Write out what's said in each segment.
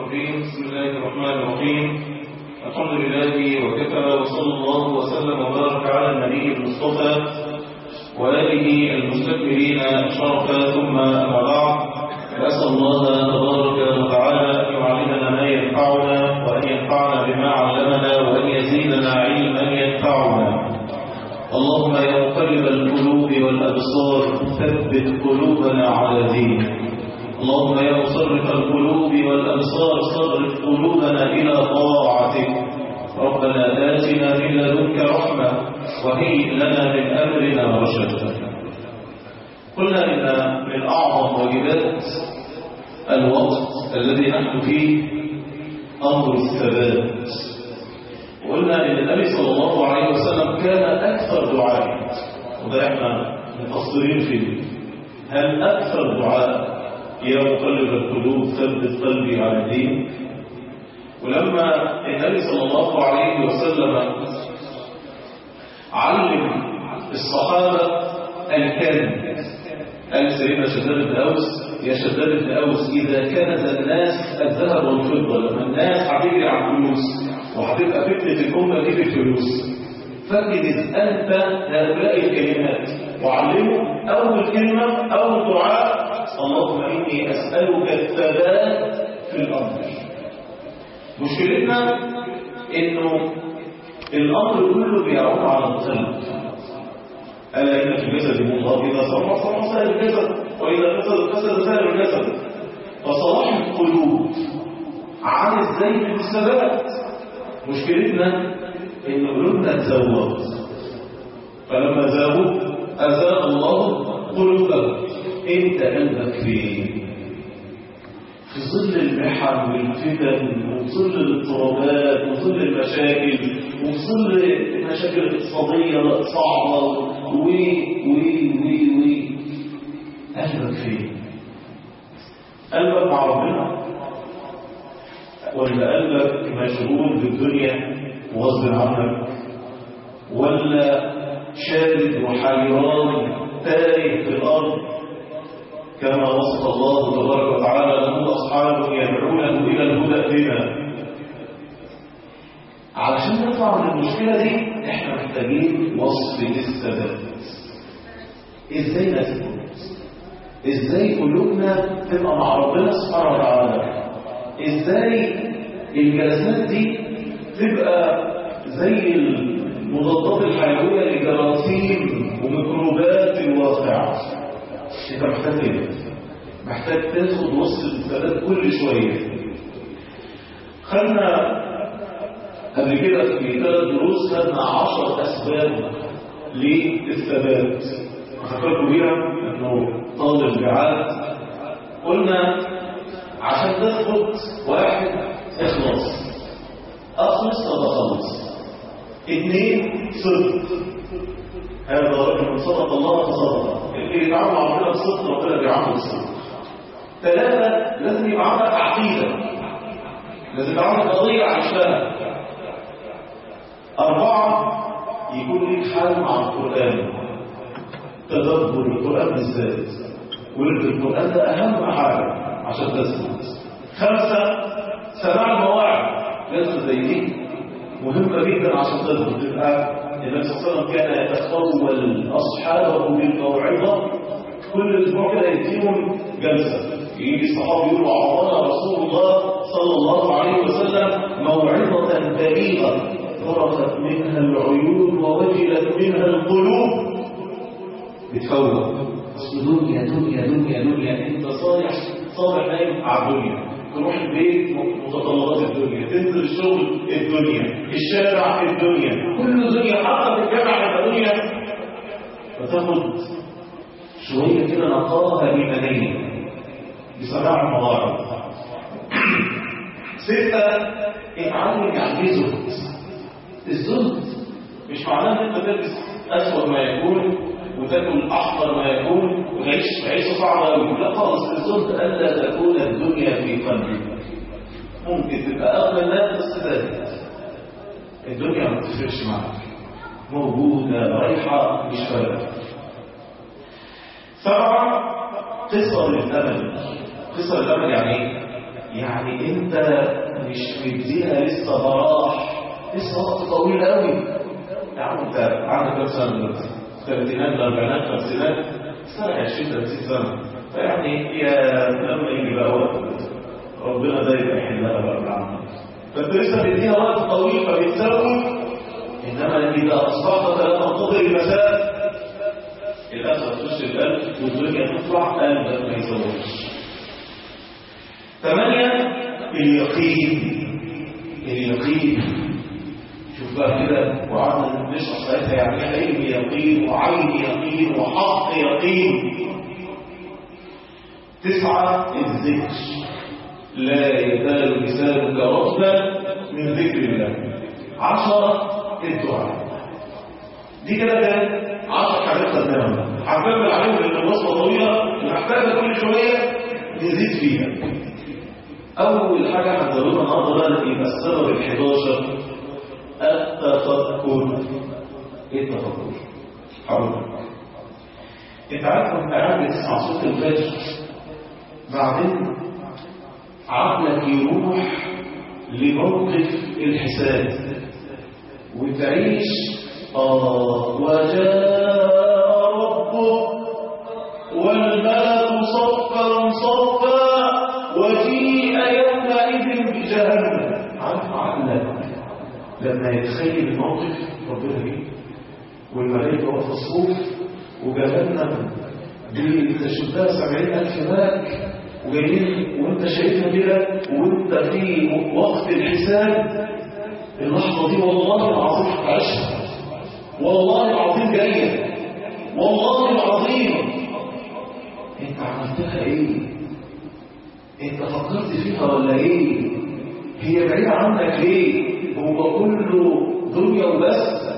الرجيم بسم الله الرحمن الرحيم الحمد لله وكفى وصلى الله وسلم وبارك على النبي المصطفى وآله المستكبرين شرفا ثم أما بعد فأسأل الله تبارك وتعالى أن يعلمنا ما ينفعنا وأن ينفعنا بما علمنا وأن يزيدنا علما ينفعنا اللهم يا مقلب القلوب والأبصار ثبت قلوبنا على دينك اللهم يا مصرف القلوب والأبصار صرف قلوبنا إلى طاعتك ربنا آتنا من لدنك رحمة وهيئ لنا من أمرنا رشدا قلنا إن من أعظم واجبات الوقت الذي نحن فيه أمر الثبات وقلنا إن النبي صلى الله عليه وسلم كان أكثر دعاء وده احنا مقصرين فيه هل أكثر دعاء يا مقلب القلوب ثبت قلبي على الدين ولما النبي صلى الله عليه وسلم علم الصحابة الكلم قال سيدنا شداد بن أوس يا شداد بن أوس إذا كانت الناس الذهب والفضة لما الناس هتجري على الفلوس وهتبقى فتنة الأمة دي في الفلوس فاجلس أنت هؤلاء الكلمات وعلمه أول كلمة أول دعاء اللهم إني أسألك الثبات في الأمر مشكلتنا إنه الأمر كله بيعود على القلب ألا إن في الجسد مضغة إذا صلى صلى سائر الجسد وإذا فسد فسد سائر الجسد فصلاح القلوب عن الزيت بالثبات مشكلتنا إن قلوبنا تزوت فلما زاغوا أزاغ الله قلوبهم انت قلبك فين في ظل المحن والفتن وفي ظل الاضطرابات وفي ظل المشاكل وفي ظل المشاكل الاقتصادية صعبة وي وي وي وي قلبك فين قلبك مع ربنا ولا قلبك مشغول بالدنيا وغصب عنك ولا شارد وحيران تائه في الأرض كما وصف الله تبارك وتعالى له أصحابه يدعونه إلى الهدى بنا علشان نطلع من المشكلة دي احنا محتاجين وصف للثبات ازاي نثبت ازاي قلوبنا تبقى مع ربنا سبحانه وتعالى ازاي الجلسات دي تبقى زي المضادات الحيوية لجراثيم وميكروبات الواقع انت محتاج ايه محتاج تاخد وصف الثبات كل شوية خدنا قبل كده في ثلاث دروس خدنا عشر اسباب للثبات فكرتوا بيها انه طالب جعاد قلنا عشان تثبت واحد اخلاص اخلص طب اخلص اثنين صدق هذا رجل من صدق الله فصدق اللي يتعامل مع ربنا بصدق ربنا بيعامله بصدق ثلاثة لازم يبقى عندك عقيدة لازم يبقى عندك قضية عشتها أربعة يكون ليك حال مع القرآن تدبر القرآن بالذات ورد القرآن ده أهم حاجة عشان تثبت خمسة سماع المواعظ لازم زي دي مهمة جدا عشان تثبت تبقى النبي صلى الله عليه وسلم كان يتخول أصحابه بالموعظة كل أسبوع كده يديهم جلسة يجي الصحابة يقولوا أعطانا رسول الله صلى الله عليه وسلم موعظة بليغة ضربت منها العيون ووجلت منها القلوب بتفوق اصل دنيا دنيا دنيا دنيا انت صالح صالح نايم على الدنيا تروح البيت متطلبات الدنيا تنزل الشغل الدنيا الشارع الدنيا كل دنيا حتى في الجامعة الدنيا فتاخد شوية كده نقاها إيمانية بسماع المواعظ ستة اتعلم يعني زهد الزهد مش معناه ان انت تلبس اسود ما يكون وتاكل احمر ما يكون وتعيش عيشه صعبه قوي لا خالص الزهد الا تكون الدنيا في قلبك ممكن تبقى اغنى الناس بس زادت الدنيا ما بتفرقش معاك موجوده رايحه مش فارقه سبعه قصر الامل قصر الامل يعني ايه يعني انت مش مديها لسه براح لسه وقت طويل قوي يا عم انت عندك كام سنه دلوقتي؟ ثلاثينات الاربعينات خمسينات سنه 20 30 سنه فيعني يا لما يجي بقى وقت ربنا ده يبقى يحلها بقى بالعمل فانت لسه مديها وقت طويل فبتسوي انما اذا اصبحت لا تنتظر المساء للاسف تخش القلب والدنيا تطلع قلبك ما يسويش ثمانية اليقين اليقين شوف بقى كده وقعدنا نشرح ساعتها يعني علم يقين وعين يقين وحق يقين تسعة الذكر لا يزال لسانك رطبا من ذكر الله عشرة الدعاء دي كده كان عشر حاجات خدناهم هنكمل عليهم لان الوصفه طويله ومحتاجه كل شويه نزيد فيها اول حاجه هنزودها النهارده بقى يبقى السبب ال 11 التفكر ايه التفكر؟ هقول لك انت عارف انت قاعد بتسمع صوت الفجر بعدين عقلك يروح لموقف الحساب وتعيش آه وجاء ربك والملك صفا صفا وجيء يومئذ بجهنم عارف عقلك لما يتخيل الموقف ربنا جه والملائكة واقفة الصوف وجهنم دي تشدها سبعين ألف ملك وجايين وانت شايفها كده وانت في وقت الحساب اللحظة دي والله العظيم هتعيشها والله العظيم جاية والله العظيم انت عملتها ايه انت فكرت فيها ولا ايه هي بعيدة عنك ليه هو كله دنيا وبس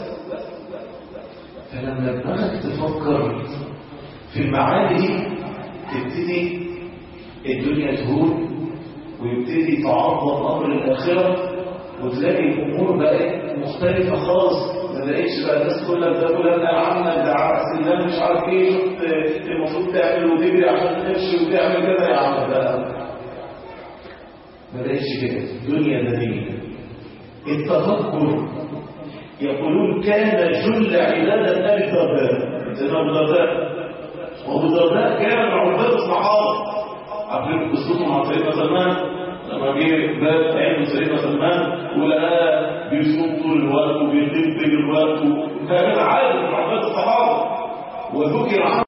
فلما دماغك تفكر في المعاني دي تبتدي الدنيا تهون ويبتدي تعظم امر الاخره وتلاقي الامور بقت مختلفه خالص ما بقتش بقى الناس تقول لك ده فلان قال عنك ده عكس ده مش عارف ايه شفت المفروض تعمل وتجري عشان تمشي وتعمل كده يا عم ده ما بقتش كده الدنيا دنيا التفكر يقولون كان جل عبادة أبي الدرداء سيدنا أبو الدرداء وأبو الدرداء كان من عباد الصحابة عارفين قصته مع سيدنا سلمان لما جه باب عين سيدنا سلمان ولقاه بيصوم طول الوقت وبيخدم طول الوقت وكان عارف من عباد الصحابة وذكر عنه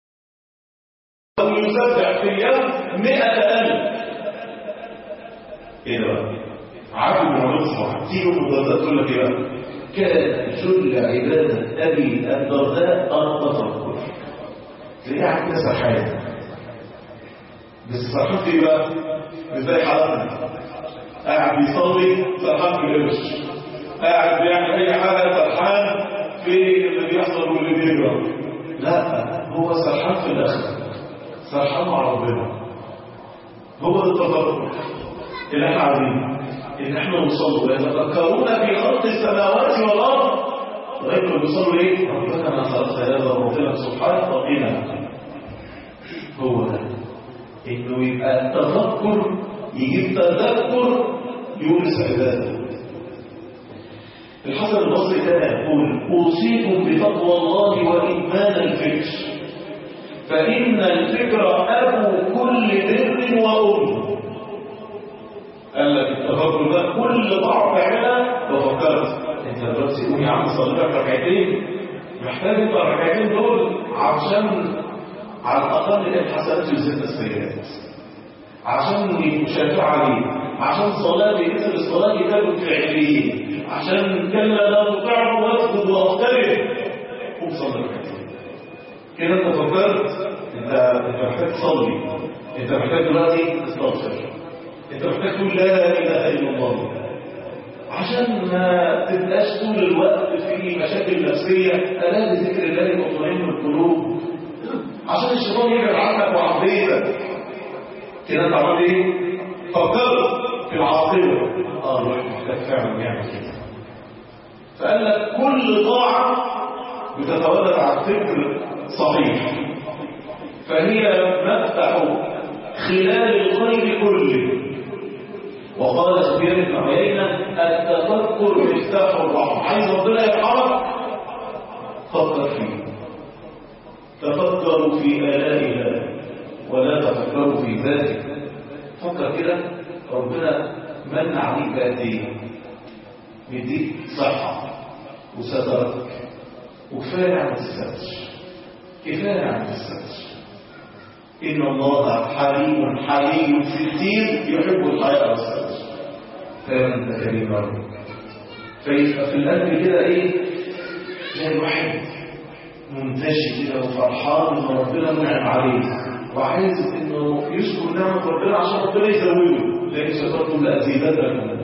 يسبح في اليوم مئة ألف إيه ده بقى؟ عارف من عباد الصحابة تيجي أبو الدرداء تقول لك إيه بقى؟ كان جل عبادة أبي الدرداء التفكر تلاقيه عن كده سرحان بس سرحان في إيه بقى مش زي حالتنا قاعد بيصلي سرحان في القرش قاعد بيعمل أي حاجة سرحان في اللي بيحصل واللي بيجرى لا هو سرحان في الآخرة سرحان مع ربنا هو ده التفكر اللي احنا عايزينه ان احنا نوصل له يتفكرون في خلق السماوات والارض لغايه ما بيوصلوا ايه ربنا ما خلق هذا ربنا سبحانه وقنا هو ده انه يبقى التفكر يجيب تذكر يورث عباده الحسن البصري كان يقول اوصيكم بتقوى الله وايمان الفكر فان الفكر ابو كل بر وام قال لك التفكر ده كل ضعف تعملها وفكرت انت دلوقتي قوم يا عم صلي لك ركعتين محتاج انت الركعتين دول عشان على الاقل الحسنات يزيد السيئات عشان يشافع عليه عشان صلاة بإذن الصلاة كتاب في عليين عشان كلا لا تطعه واسجد واقترب قوم صلي ركعتين كده انت فكرت انت انت محتاج تصلي انت محتاج دلوقتي تستغفر انت محتاج تقول لا اله الا الله عشان ما تبقاش طول الوقت في مشاكل نفسيه الا بذكر الله مطمئن القلوب عشان الشيطان يبعد عنك وعن بيتك كده انت عملت ايه؟ فكرت في العاقبه اه الواحد محتاج فعلا يعمل كده فقال لك كل طاعه بتتولد عن فكر صحيح فهي مفتح خلال الخير كله وقال سفيان بن عيينة التفكر مفتاح الرحمة عايز ربنا يرحمك فكر فيه تفكروا في آلاء الله ولا تفكروا في ذاته فكر كده ربنا من عليك بقد ايه يديك صحة وسترك وكفاية عن الستر كفاية عن الستر إن الله حليم حليم ستير يحب الحياة والستر فأنت كريم ربك فيبقى في القلب كده إيه زي الواحد منتشي كده وفرحان إن ربنا منعم عليه وعايز إنه يشكر نعمة ربنا عشان ربنا يزوده لأن شكرتم لأزيدنكم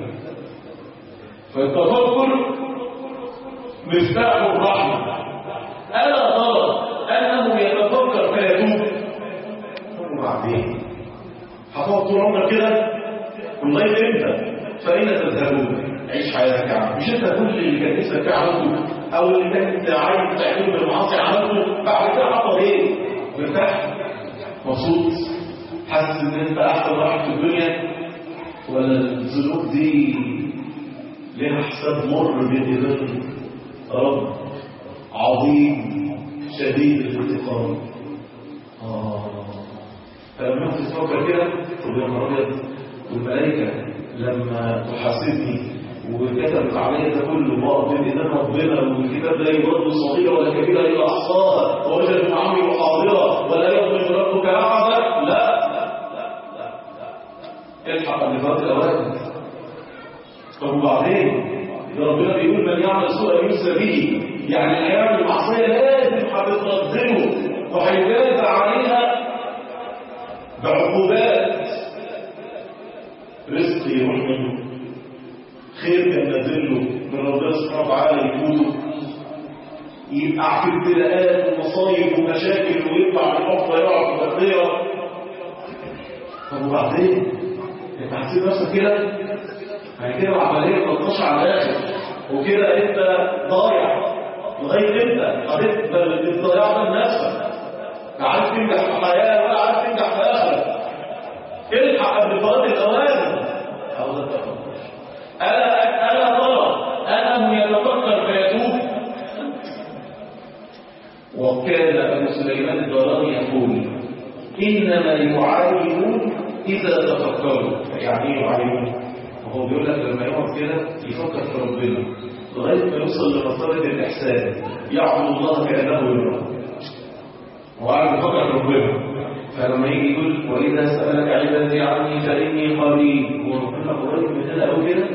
فالتفكر مفتاح الرحمة ألا ترى أنه يتفكر فيتوب وبعدين هتقعد طول عمرك كده والله امتى فأين تذهبون عيش حياتك يا عم مش انت كل اللي كان نفسك فيه عملته او اللي كان انت عايز تعمله بالمعاصي عملته بعد كده حصل ايه؟ مرتاح مبسوط حاسس ان انت احسن واحد في الدنيا ولا الذنوب دي لها حساب مر بين ايدين رب عظيم شديد الانتقام اه فلما تفكر كده تقول يا نهار ابيض والملائكه لما تحاسبني وكتبت عليا ده كله بقى بين ايدين ربنا والكتاب لا يرد صغيره ولا كبيره الا احصاها ووجد عمي حاضره ولا يظلم ربك احدا لا الحق قبل فوات الاوان طب وبعدين ده ربنا بيقول من يعمل سوءا يجزى به يعني اللي يعمل معصيه لازم هتتقدمه وهيجازى عليها بعقوبات رزق يروح منه خير كان نازله من ربنا سبحانه وتعالى يفوته يبقى في ابتلاءات ومصايب ومشاكل ويطلع من الحفره يقع في الخطيه طب وبعدين انت هتسيب نفسك كده يعني كده العمليه 13 على الاخر وكده انت ضايع لغايه امتى هتقبل الضياع ده لنفسك لا عارف تنجح في حياه ولا عارف تنجح في اخره الحق قبل فوات الاوان او ده التفكر الا الا ترى انه يتفكر فيتوب وكان ابو سليمان الدراني يقول انما يعاينون اذا تفكروا يعني ايه يعاينون وهو بيقول لك لما يقعد كده يفكر في ربنا لغايه ما يوصل لمرتبه الاحسان يعبد الله كانه يرى هو قاعد يفكر في ربنا فلما يجي يقول واذا سالك عبادي عني فاني قريب وربنا قريب مننا قوي كده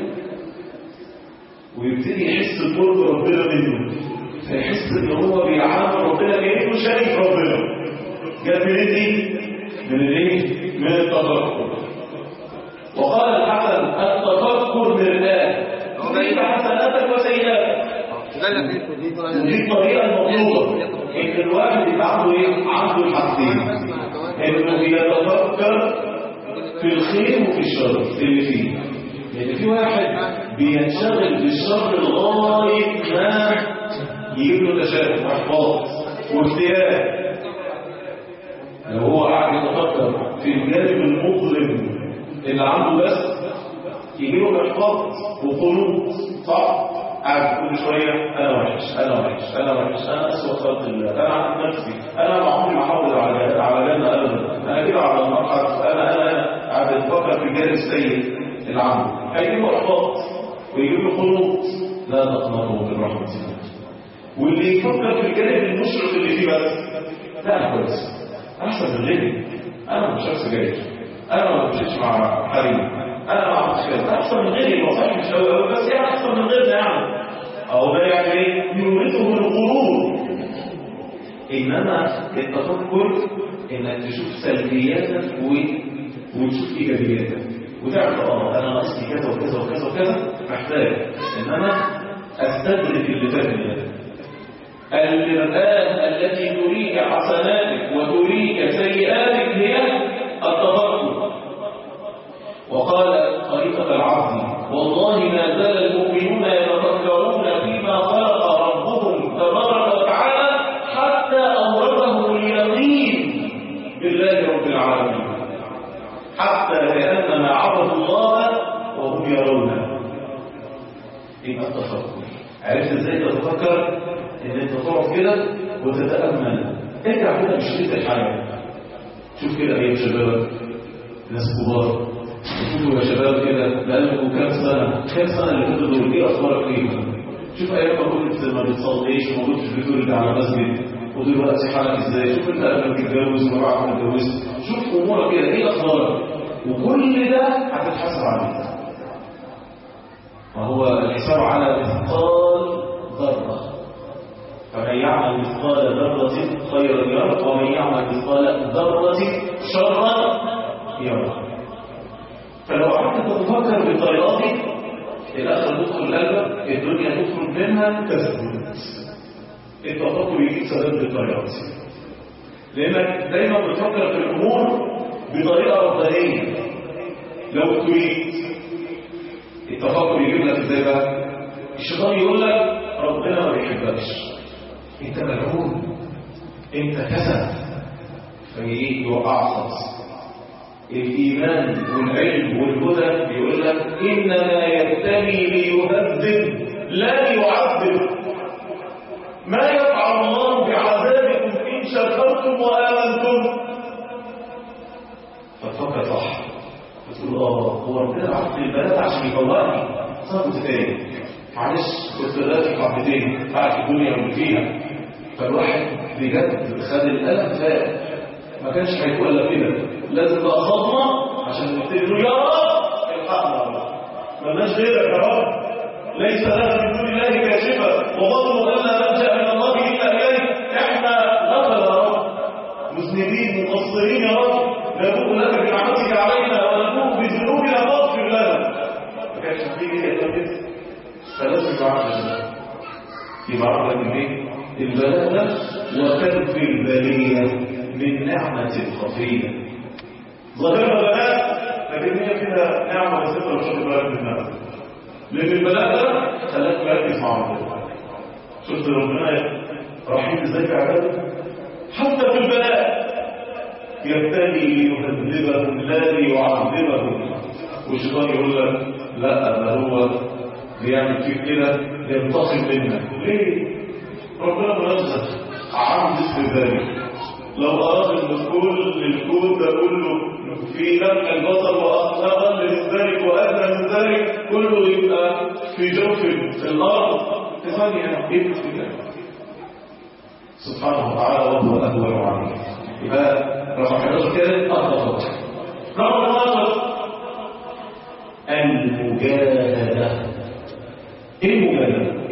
ويبتدي يحس بقرب ربنا منه فيحس ان هو بيعامل ربنا كانه شايف ربنا جت منين دي؟ من الايه؟ من التفكر وقال الحسن التفكر مرآة تريد حسناتك وسيئاتك ودي الطريقه المطلوبه ان الواحد يبقى عنده ايه؟ عنده الحاجتين انه يتفكر في الخير وفي الشر اللي فيه لان في واحد بينشغل بالشر لغايه ما يجيب له تشابه واحباط واكتئاب لو هو قاعد يتفكر في الجانب المظلم اللي عنده بس يجي له احباط وقنوط صح قاعد كل شويه انا وحش انا وحش انا وحش انا اسوء خلق الله انا عن نفسي انا ما عمري ما حافظ على على جنه ابدا انا كده على المرحله انا انا انا قاعد اتفكر في الجانب السيء اللي عنده هيجي له احباط ويجي له قنوط لا تقنطوا من رحمه الله واللي يفكر في الجانب المشرق اللي فيه بس لا انا كويس احسن من غيري انا ما بشربش سجاير انا ما بمشيش مع حريم انا ما عملتش كده احسن من غيري ما صحيح مش قوي قوي بس يعني احسن من غيرنا يعني او ده يعني ايه يورثه الغرور انما التفكر انك تشوف سلبياتك و... وتشوف ايجابياتك وتعرف اه انا ناقصني كذا وكذا وكذا وكذا محتاج انما استدرك اللي فاتني ده المرآة التي تريك حسناتك وتريك سيئاتك هي التفكر وقال طريقة العبد والله ما زال المؤمنون يتفكرون فيما خلق ربهم تبارك وتعالى حتى أورثهم اليقين بالله رب العالمين حتى كأنما عبدوا الله وهم يرون يبقى التفكر عرفت ازاي تتفكر ان انت تقعد كده وتتامل ارجع كده بشريط الحياه شوف كده ايام شبابك ناس كبار شوفوا يا شباب كده بقالكم كام سنه كام سنه اللي فاتوا دول ايه اخبارك فيهم شوف ايام ما كنت ما بتصليش وما كنتش بتقول على مسجد ودلوقتي حالك ازاي شوف انت قبل ما تتجوز وبعد ما تتجوز شوف امورك كده ايه اخبارك وكل ده هتتحاسب عليه وهو الحساب على مثقال ذره فمن يعمل مثقال ذره خيرا يره ومن يعمل مثقال ذره شرا يره فلو قعدت تتفكر بالطريقه دي الاخر تدخل قلبك الدنيا تخرج منها تثبت التفكر يجيب سبب بالطريقه دي لانك دايما بتفكر في الامور بطريقه ربانيه لو تريد التفكر يجيب لك ازاي بقى الشيطان يقول لك ربنا ما بيحبكش انت ملعون انت كسل فيجي يوقعك خالص الايمان والعلم والهدى بيقول لك انما يبتلي ليهذب لا ليعذب ما يفعل الله بعذابكم ان شكرتم وامنتم فتفكر صح بتقول اه هو ربنا بعت لي البنات عشان يطلعني صار متفاهم معلش كنت دلوقتي حبتين عارف الدنيا واللي فيها فالواحد بجد خد القلم فات ما كانش هيكون الا كده لازم بقى صدمه عشان نبتدي نقول يا رب الحقنا بقى مالناش غيرك يا رب ليس لنا من دون الله كاشفه وظنوا ان لا نلجا من الله الا اليه احنا غفل يا رب مذنبين مقصرين يا رب نبوء لك بنعمتك علينا ونبوء بذنوبنا فاغفر لنا ما كانش هتيجي الا كده فلازم يبقى عندنا يبقى عندك ايه البلاء ده وكف البليه من نعمه خفيه ظاهرها بلاء لكن هي كده نعمه بسيطه مش واخد بالك منها لان البلاء ده خلاك مركز مع ربنا شفت ربنا رحيم ازاي في عباده حتى في البلاء يبتلي ليهذبهم لا ليعذبهم والشيطان يقول لك لا ده هو بيعمل فيك كده ينتقم منك ليه؟ ربنا منزه عن ذكر ذلك لو أراد أن كل الكون ده كله في لمح البصر وأقل من ذلك وأدنى من ذلك كله يبقى في جوف الأرض في ثانية يبقى في ذلك سبحانه وتعالى وهو أهون عليه يبقى رقم 11 كده أطلق رقم 12 المجاهدة ايه المجاهدة؟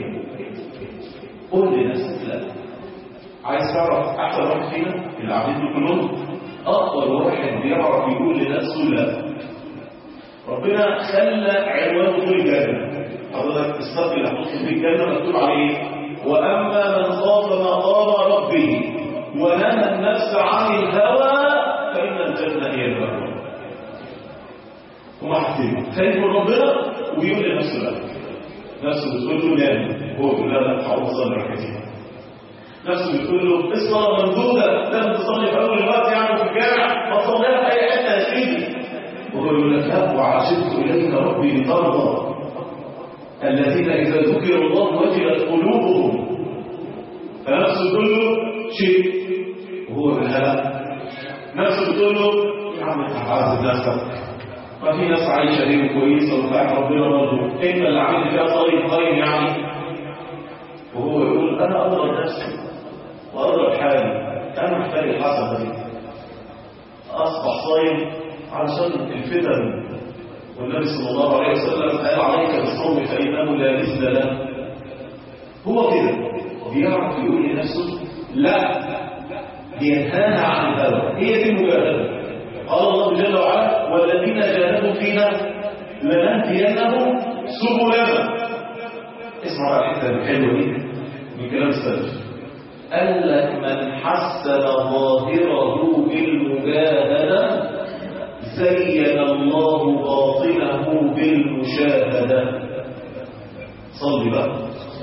قول لنفسك لا عايز تعرف احسن واحد فينا اللي قاعدين دول كلهم اكبر واحد بيعرف يقول لنفسه لا ربنا خلى عنوانه طول الجنه حضرتك الصف اللي هتدخل في الجنه مكتوب عليه واما من خاف مقام ربه ونهى النفس عن الهوى فان الجنه هي المأوى هما حاجتين خايف من ربنا وبيقول لنفسه لا نفسه بتقول له نام هو يقول لا لا هقوم اصلي ركعتين نفسه بتقول له الصلاه ممدوده لازم تصلي في اول الوقت يعني في الجامع ما تصليها في اي حته يا سيدي وهو يقول لك لا وعجبت اليك ربي لترضى الذين اذا ذكر الله وجلت قلوبهم فنفسه تقول له شيء وهو بالهلاك نفسه بتقول له يا عم انت هتعذب نفسك ما في ناس عايشه دي كويسه وبتاع ربنا برضه انت اللي عامل فيها طيب طيب يعني وهو يقول انا اضرب نفسي واضرب حالي انا محتاج الحسنه دي اصبح صايم علشان الفتن والنبي صلى الله عليه وسلم قال عليك بالصوم فانه لا مثل له هو كده بيعرف يقول لنفسه لا بينهاها عن الهوى هي دي المجاهده قال الله جل وعلا والذين جاهدوا فينا لنهدينهم سبلنا اسمع بقى الحته الحلوه دي من كلام السلف قال لك من حسن ظاهره بالمجاهده زين الله باطنه بالمشاهده صلي بقى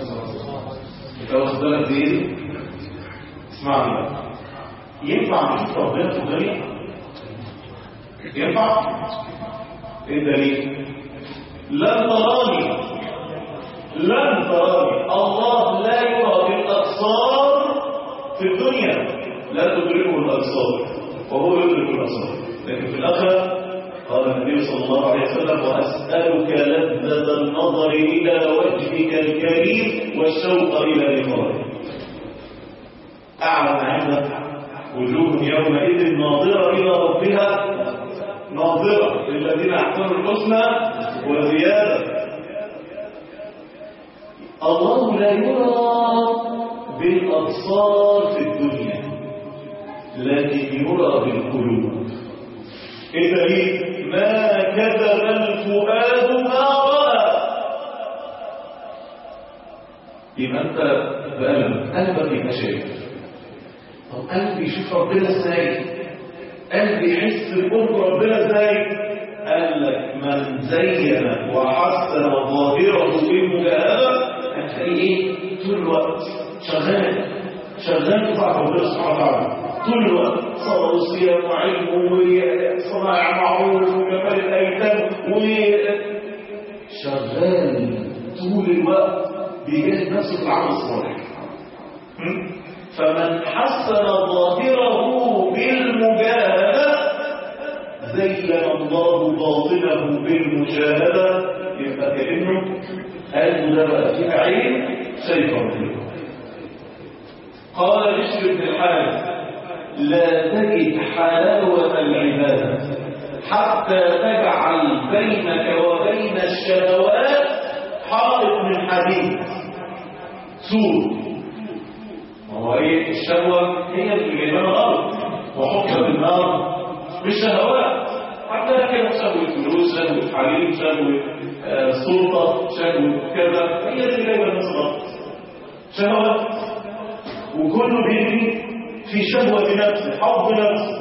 انت واخد بالك دي ايه اسمعني بقى ينفع نشوف ربنا في الدنيا ينفع ايه الدليل لن تراني لن تراني الله لا يرى بالابصار في الدنيا لا تدركه الابصار وهو يدرك الابصار لكن في الاخره قال النبي صلى الله عليه وسلم واسالك لذة النظر الى وجهك الكريم والشوق الى لقائك اعلم عندك وجوه يومئذ ناظره الى ربها ناظره للذين احسنوا الحسنى وزياده الله لا يرى بالابصار في الدنيا لكن يرى بالقلوب الدليل ما كذب الفؤاد ما راى يبقى انت بقلبك قلبك يبقى شايف طب قلبي يشوف ربنا ازاي قلبي يحس بقرب ربنا ازاي قال لك من زين وحسن ظاهره بالمجاهده هتلاقيه ايه طول الوقت شغال شغال بتاع ربنا سبحانه وتعالى طول الوقت صلاة وصيام وعلم وصناعة معروف وجمال الأيتام وشغال طول الوقت بيجهز نفسه في العمل الصالح فمن حسن ظاهره بالمجاهدة زين الله باطنه بالمشاهدة يبقى كأنه قلبه ده بقى في عين شايف ربنا قال بشر بن الحارث لا تجد حلاوة العبادة حتى تجعل بينك وبين الشهوات حائط من حديد سور وهو ايه الشهوة هي اللي جايبها الأرض وحكم بالنار بالشهوات حتى كانت شهوة فلوس شهوة حريم شهوة آه سلطة شهوة كذا هي اللي جايبها الناس الأرض شهوات وكله بيجري في شهوة نفسه حظ نفسه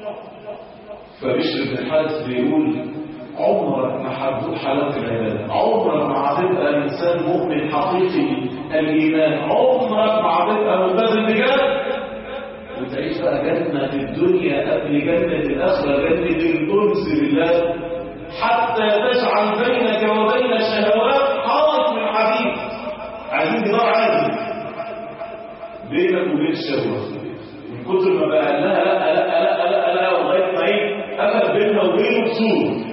فبشر بن الحارث بيقول عمرك ما حدوك حلاوة العبادة عمرك ما هتبقى إنسان مؤمن حقيقي الإيمان عمرك ما هتبقى ملتزم بجد وتعيش بقى جنة في الدنيا قبل جنة الآخرة جنة الأنس بالله حتى تجعل بينك وبين الشهوات حائط من حديد عايزين جدار عادي بينك وبين الشهوات من كتر ما بقى لها لا لا لا لا لا لغايه ما ايه قفل بيننا وبينه بسور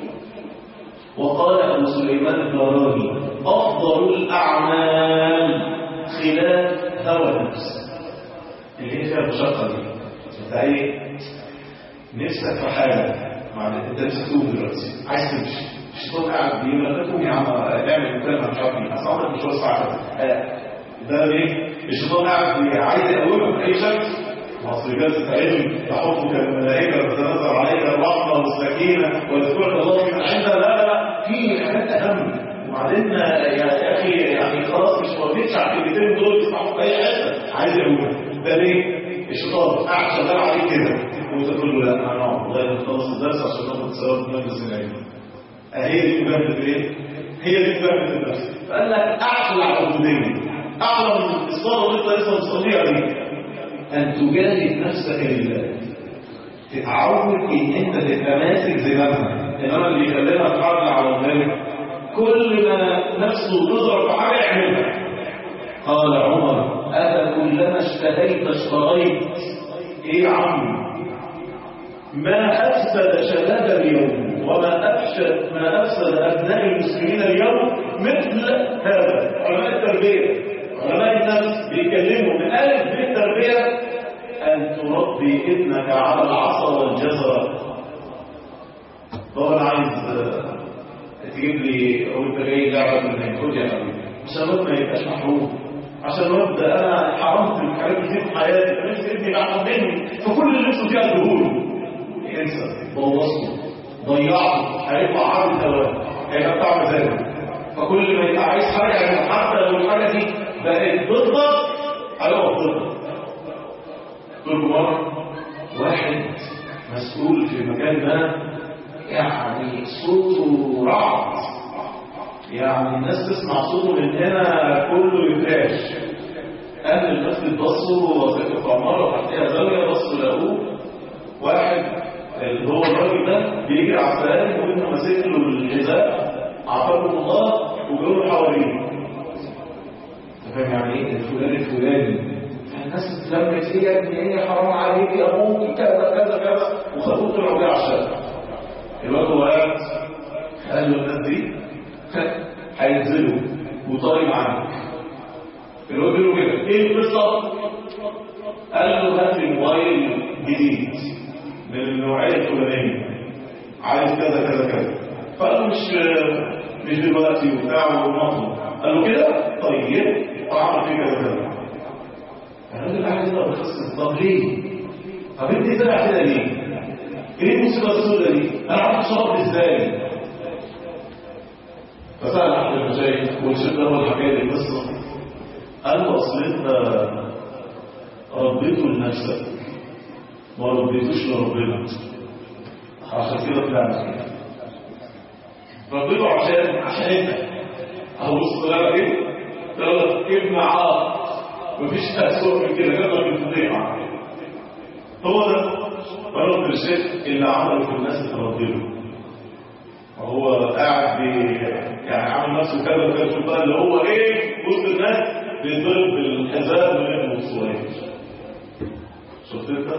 وقال ابو سليمان الدراني افضل الاعمال خلاف هوى النفس اللي هي فيها المشقه دي انت ايه نفسك في حاجه معنى انت نفسك تقوم دلوقتي عايز تمشي الشيطان قاعد بيقول لك قوم يا عم اعمل كلام مش عارف ايه اصل عمرك مش ساعه ده ايه الشيطان قاعد عايز يقومك باي شكل مصر جلسة علم تحفك الملائكة وتنزل عليك الرحمة والسكينة وذكرك الله من عندها لا لا لا في حاجات أهم وبعدين يا أخي يعني خلاص مش موجودش على الكلمتين دول تسمعوا في أي حتة عايز يقومك ده ليه؟ الشيطان قاعد شغال عليك كده وتقول له لا أنا هقعد لغاية ما تخلص الدرس عشان تاخد ثواب نفس العلم هي دي مجاهدة ايه؟ هي دي مجاهدة النفس فقال لك أعقل على العبودية أعلى من الصلاة اللي أنت لسه مصليها دي أن تجاهد نفسك لله تتعود إن أنت تبقى ماسك زمامها إنما اللي يخلينا تحرك على ذلك كل ما نفسه تضرب في حاجة يعملها قال عمر أتى كلما اشتهيت اشتريت إيه يا عم ما أفسد شباب اليوم وما أفسد ما أفسد أبناء المسلمين اليوم مثل هذا علماء التربية علماء النفس بيكلموا من ألف بالتربية أن تربي ابنك على العصا والجزرة طبعا عايز تجيب لي أو أنت جاي لعبة من خد يا حبيبي عشان الواد ما يبقاش محروم عشان الواد أنا حرمت من حاجات كتير في حياتي فنفسي ابني يبقى مني فكل اللي نفسه فيها الدهون انسى بوظته ضيعته هيطلع عامل ثواب هيبقى بتاع مزاج فكل ما يبقى عايز حاجه حتى لو الحاجه دي بقت ضدك هيقف ضدك قلت مره واحد مسؤول في مكان ما يعني صوته رعد يعني الناس تسمع صوته من هنا كله يفاش اهل المسجد بصوا وظيفه في عماره تحتها زاويه بصوا لقوه واحد اللي هو الراجل ده بيجري على السلام وانه ماسك له الحذاء على رحمكم الله وجوه حواليه انت فاهم يعني ايه الفلان الفلاني الناس اتلمت ايه يا ابني ايه حرام عليك يا ابوك كذا كذا كذا وخدوه طلعوا بيه على الشارع الواد هو قاعد قال له الناس دي هينزلوا وطاري معاك الواد بيقول له كده ايه القصه؟ قال له هات لي موبايل جديد من النوعيه الفلانيه عايز كذا كذا كذا فقال له مش مش دلوقتي وبتاع ومطلوب قال له كده طيب وعمل فيه كذا كذا الراجل قاعد يقرا القصه طب ليه؟ طب انت زرع كده ليه؟ ايه المصيبه السوداء دي؟ انا عارف شرب ازاي؟ فسال احد المشايخ والشيخ ده هو الحكايه دي القصه قال له اصل انت ربيته لنفسك ما ربيتوش لربنا عشان كده طلعت كده ربيته عشان عشان انت اهو بص بقى ايه؟ تقول ابن عاق مفيش تأثير من كده جرب الفضيحة هو ده رب الشيخ اللي عمله في الناس تردده وهو قاعد بي يعني عامل نفسه كذا وكذا شوف بقى اللي هو ايه وسط الناس بيضرب بالحزام من ابنه الصغير شفت انت؟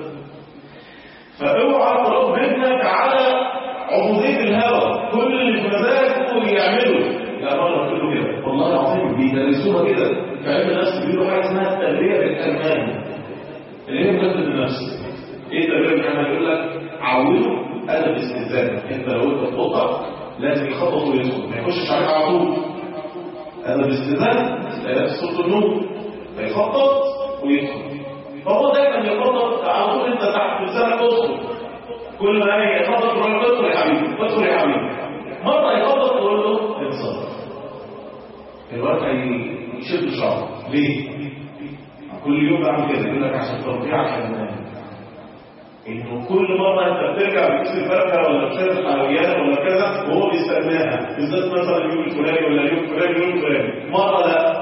فاوعى ترد ابنك على عبودية الهوى كل اللي في مزاجه يعمله لا مرة كله كده والله العظيم بيدرسوها كده في علم النفس بيقولوا حاجة اسمها التربية بالألمان اللي هي مجدد النفس ايه التربية بالألمان يقول لك عوده أدب استئذان انت لو انت تقطع لازم يخطط ويدخل ما يخشش عليك على طول أدب استئذان تلاقي في صوت النور فيخطط ويدخل فهو دايما يخطط على طول انت تحت لسانك تدخل كل ما يخطط يقول له ادخل يا حبيبي ادخل يا حبيبي مرة يخطط يقول له انصرف الوقت هيشد شعره ليه؟ كل يوم بعمل كده يقول لك عشان تربيه عشان انه كل مره انت بترجع بتكسر فرخه ولا بتشرب حلويات ولا كذا وهو بيستناها بالذات مثلا اليوم الفلاني ولا اليوم الفلاني اليوم الفلاني مره لا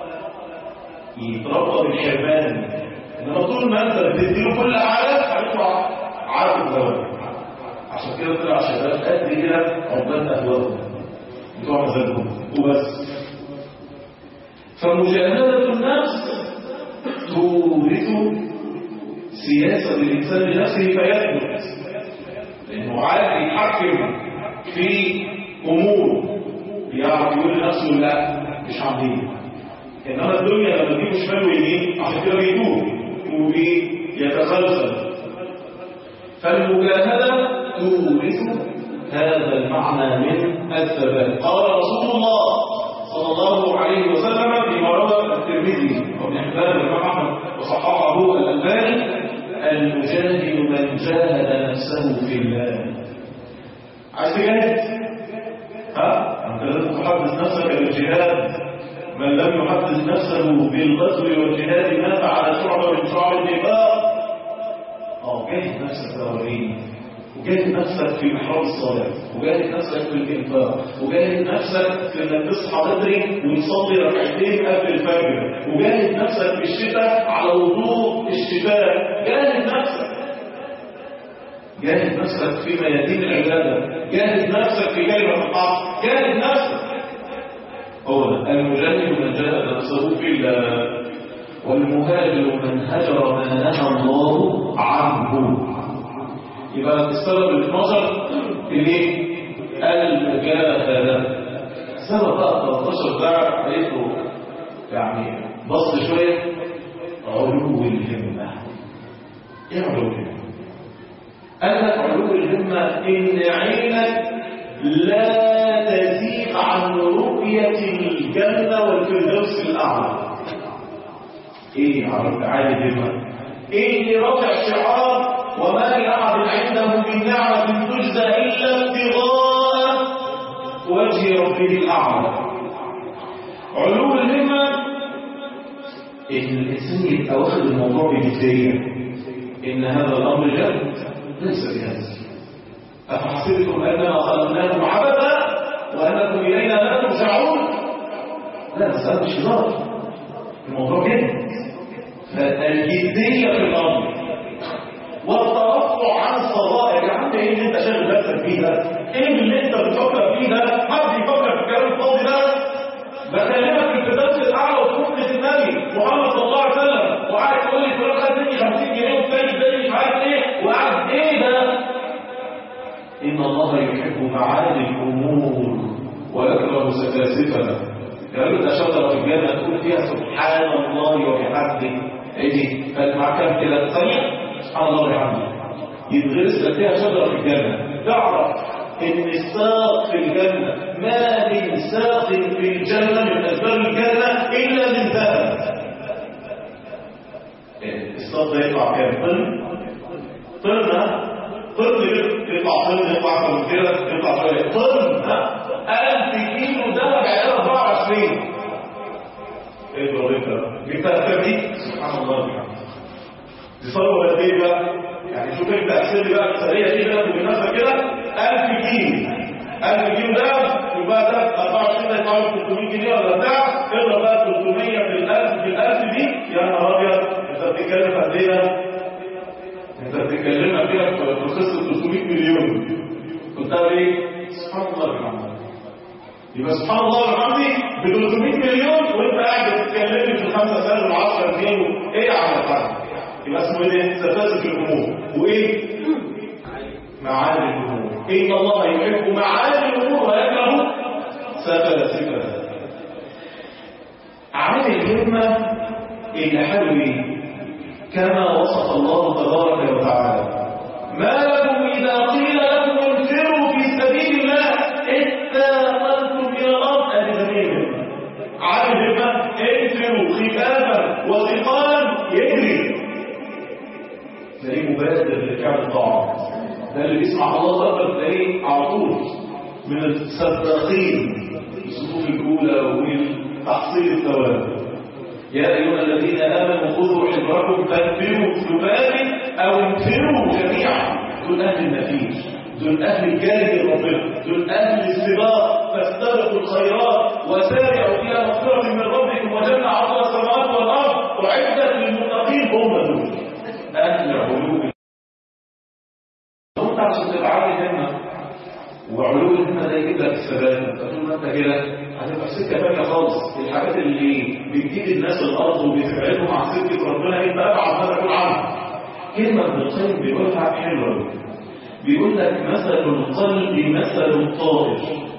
يتربى بالحرمان انما طول ما انت بتديله كل حاجه هيطلع عارف الزواج عشان كده طلع شباب قد كده عقبال اهوالهم بتوع مزاجهم وبس فمجاهدة النفس تورث سياسة الإنسان لنفسه فيثبت لأنه عارف يتحكم في أمور يعرف يقول لنفسه لا مش عاملين إنما الدنيا لما تجيب شمال ويمين عشان كده بيتوه وبيتخلصل فالمجاهدة تورث هذا المعنى من الثبات قال رسول الله صلى الله عليه وسلم فيما روى الترمذي وابن حبان بن احمد وصححه الالباني المجاهد من جاهد نفسه في الله عايز تجاهد ها انت لازم تحدث نفسك بالجهاد من لم يحدث نفسه بالغزو والجهاد مات على شعبه من شعب النفاق اه جاهد نفسك الاولين وجاهد نفسك في محراب الصلاة وجاهد نفسك في الإنفاق وجاهد نفسك في إنك تصحى بدري وتصلي ركعتين قبل الفجر وجاهد نفسك في الشتاء على وضوء الشتاء جاهد نفسك جاهد نفسك في ميادين العبادة جاهد نفسك في كلمة الحق جاهد نفسك هو ده المجاهد من جاهد نفسه في الله والمهاجر من هجر ما نهى الله عنه يبقى السبب ال 12 الايه؟ المجاهدة السبب بقى 13 ده عليكم يعني بص شوية علو الهمة ايه علو الهمة؟ قال لك علو الهمة ان عينك لا تزيغ عن رؤية الجنة والفردوس الأعلى ايه عالي الهمة؟ ايه اللي رفع الشعار وما لأحد عنده من نعمة تجزى إلا ابتغاء وجه ربه الأعلى علو الهمة إن الإنسان يبقى واخد الموضوع بجدية إن هذا الأمر جد ليس بهذا أفحسبتم أننا خلقناكم عبثا وأنكم إلينا لا ترجعون لا بس هذا مش هزار الموضوع جد فالجدية في الأمر والترفع عن الصغائر يا عم ايه اللي انت شاغل نفسك فيه ده؟ ايه اللي انت بتفكر فيه ده؟ حد يفكر في الكلام إن الله يحب معالي الأمور ويكره سفاسفها قالوا ده شجرة في الجنة تقول فيها سبحان الله وبحمده ايه دي؟ قال مع كام كده ثانية سبحان الله وبحمده يتغرس لك فيها شجرة في الجنة تعرف ان الساق في الجنة ما من ساق في الجنة من أسباب الجنة إلا من ذهب الساق ده يطلع كام طن طن ها طن يطلع طن يطلع من كده يطلع شوية طن ها 1000 كيلو ذهب يعني 24 ايه ضريبها جبتها كام دي سبحان الله وبحمده تصور قد ايه بقى يعني شوف انت احسب لي بقى السريه دي بقى بالمناسبه كده 1000 كيلو 1000 كيلو ده يبقى ده 24 ده يطلع 300 جنيه ولا بتاع اضرب بقى 300 في ال1000 في ال1000 دي يا نهار ابيض انت بتتكلم في قد ايه انت بتتكلم كده في قصه 300 مليون كنت ايه سبحان الله وبحمده يبقى سبحان الله وبحمده ب 300 مليون وانت قاعد بتتكلم في الخمسه سنه و10 جنيه ايه يا عم الحاج يبقى اسمه ايه سفاسف الامور وايه معاني الامور ان الله يحب معاني الامور ويكره سفاسفها عن الهمه اللي حلوه كما وصف الله تبارك وتعالى ما لكم اذا قيل لكم انفروا في سبيل الله اتاقلتم الى الارض اهل عن الهمه انفروا خفافا وثقالا يجري تلاقيه مبادر لفعل الطاعات ده اللي بيسمع الله اكبر تلاقيه على طول من السباقين الصفوف الاولى وتحصيل الثواب يا ايها الذين امنوا خذوا حذركم فانفروا ثبات او انفروا جميعا دول اهل النفير دول اهل الجانب الرفيق دول اهل السباق فاستبقوا الخيرات وسارعوا الى مغفره من ربكم وجنه عرضها السماوات والارض اعدت للمتقين هم دول أهل علو وانت عشان تبقى عالي همة وعلو الهمة ده يجيب لك الثبات طول ما انت كده هتبقى في سكة تانية خالص الحاجات اللي بتجيب الناس الأرض وبتبعدهم عن سكة ربنا انت أبعد ما تكون عنه كلمة ابن القيم بيقولها حلوة بيقول لك مثل القلب مثل الطائر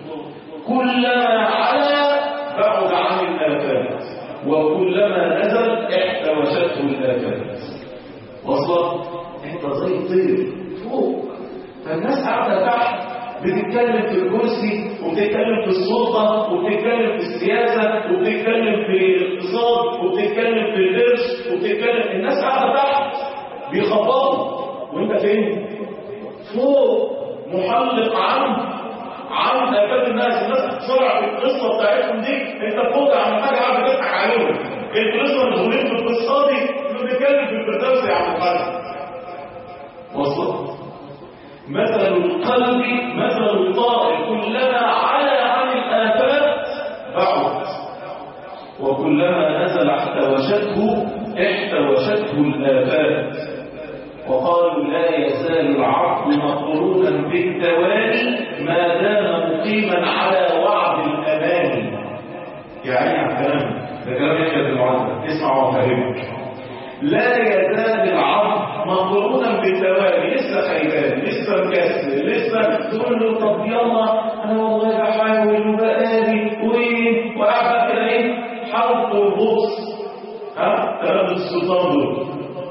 كلما علا بعد عن الآفات وكلما نزل احتوشته الآفات وصل انت زي الطير فوق فالناس قاعده تحت بتتكلم في الكرسي وبتتكلم في السلطه وبتتكلم في السياسه وبتتكلم في الاقتصاد وبتتكلم في القرش وبتتكلم الناس قاعده تحت بيخبطوا وانت فين فوق محلق عن عن افات الناس الناس بسرعه في القصه بتاعتهم دي انت فوق عن حاجه قاعد بتضحك عليهم انتوا لسه مشغولين في القصه دي بنتكلم في الفردوس يا عم القلب وصل مثل القلب مثل الطائر كلما علا عن الآفات بعد وكلما نزل احتوشته احتوشته الآفات وقالوا لا يزال العبد مقرونا بالتوالي ما دام مقيما على وعد الأمان يعني عن كلام ده كلام يحيى المعلم اسمع وفهمك لا يزال العبد مقرونا بالتوالي لسه خيبان لسه مكسر لسه تقول له طب يلا انا والله بحاول وبقالي وايه وقاعد كده ايه حرب وبص ها تردد السلطان دول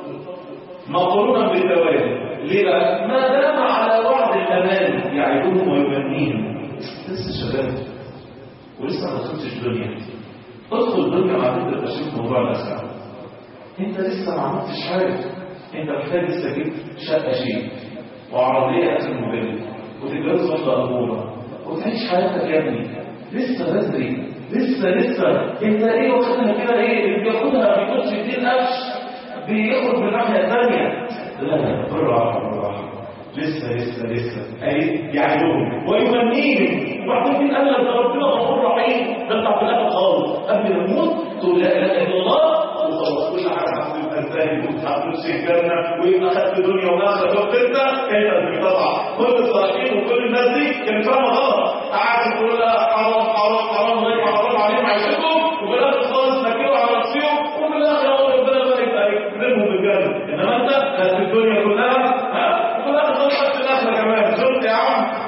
مقرونا بالتوالي ليه بقى؟ ما دام على وعد الامان يعيدهم ويمنيهم لسه شباب ولسه ما دخلتش الدنيا ادخل الدنيا مع تبدا تشوف موضوع الاسعار انت لسه ما عملتش حاجه انت محتاج لسه تجيب شقه شيء وعربيه اخر موديل وتتجوز واحده اموره وتعيش حياتك يا ابني لسه بدري لسه لسه انت ايه واخدها كده ايه اللي بياخدها ما بياخدش 200 قرش بياخد بالناحيه الثانيه لا لا بالراحه بالراحه لسه لسه لسه اي يعدهم ويمنيهم وبعدين مين قال لك ده ربنا غفور رحيم ده انت في الاخر خالص قبل ما تموت تقول لا اله الا الله وخلاص كل حاجه هتبقى ازاي كنت هتخش الجنه ويبقى خدت دنيا واخره شفت انت انت اللي بتطلع كل الصالحين وكل الناس دي كانت فاهمه غلط قعدت تقول لا حرام حرام حرام غير حرام عليهم عيشتهم وفي الاخر خالص نكروا على نفسهم وفي الاخر هو ربنا بقى يبقى يكرمهم بالجنه انما انت خدت الدنيا كلها ها وفي الاخر خالص خدت الاخره كمان شفت يا عم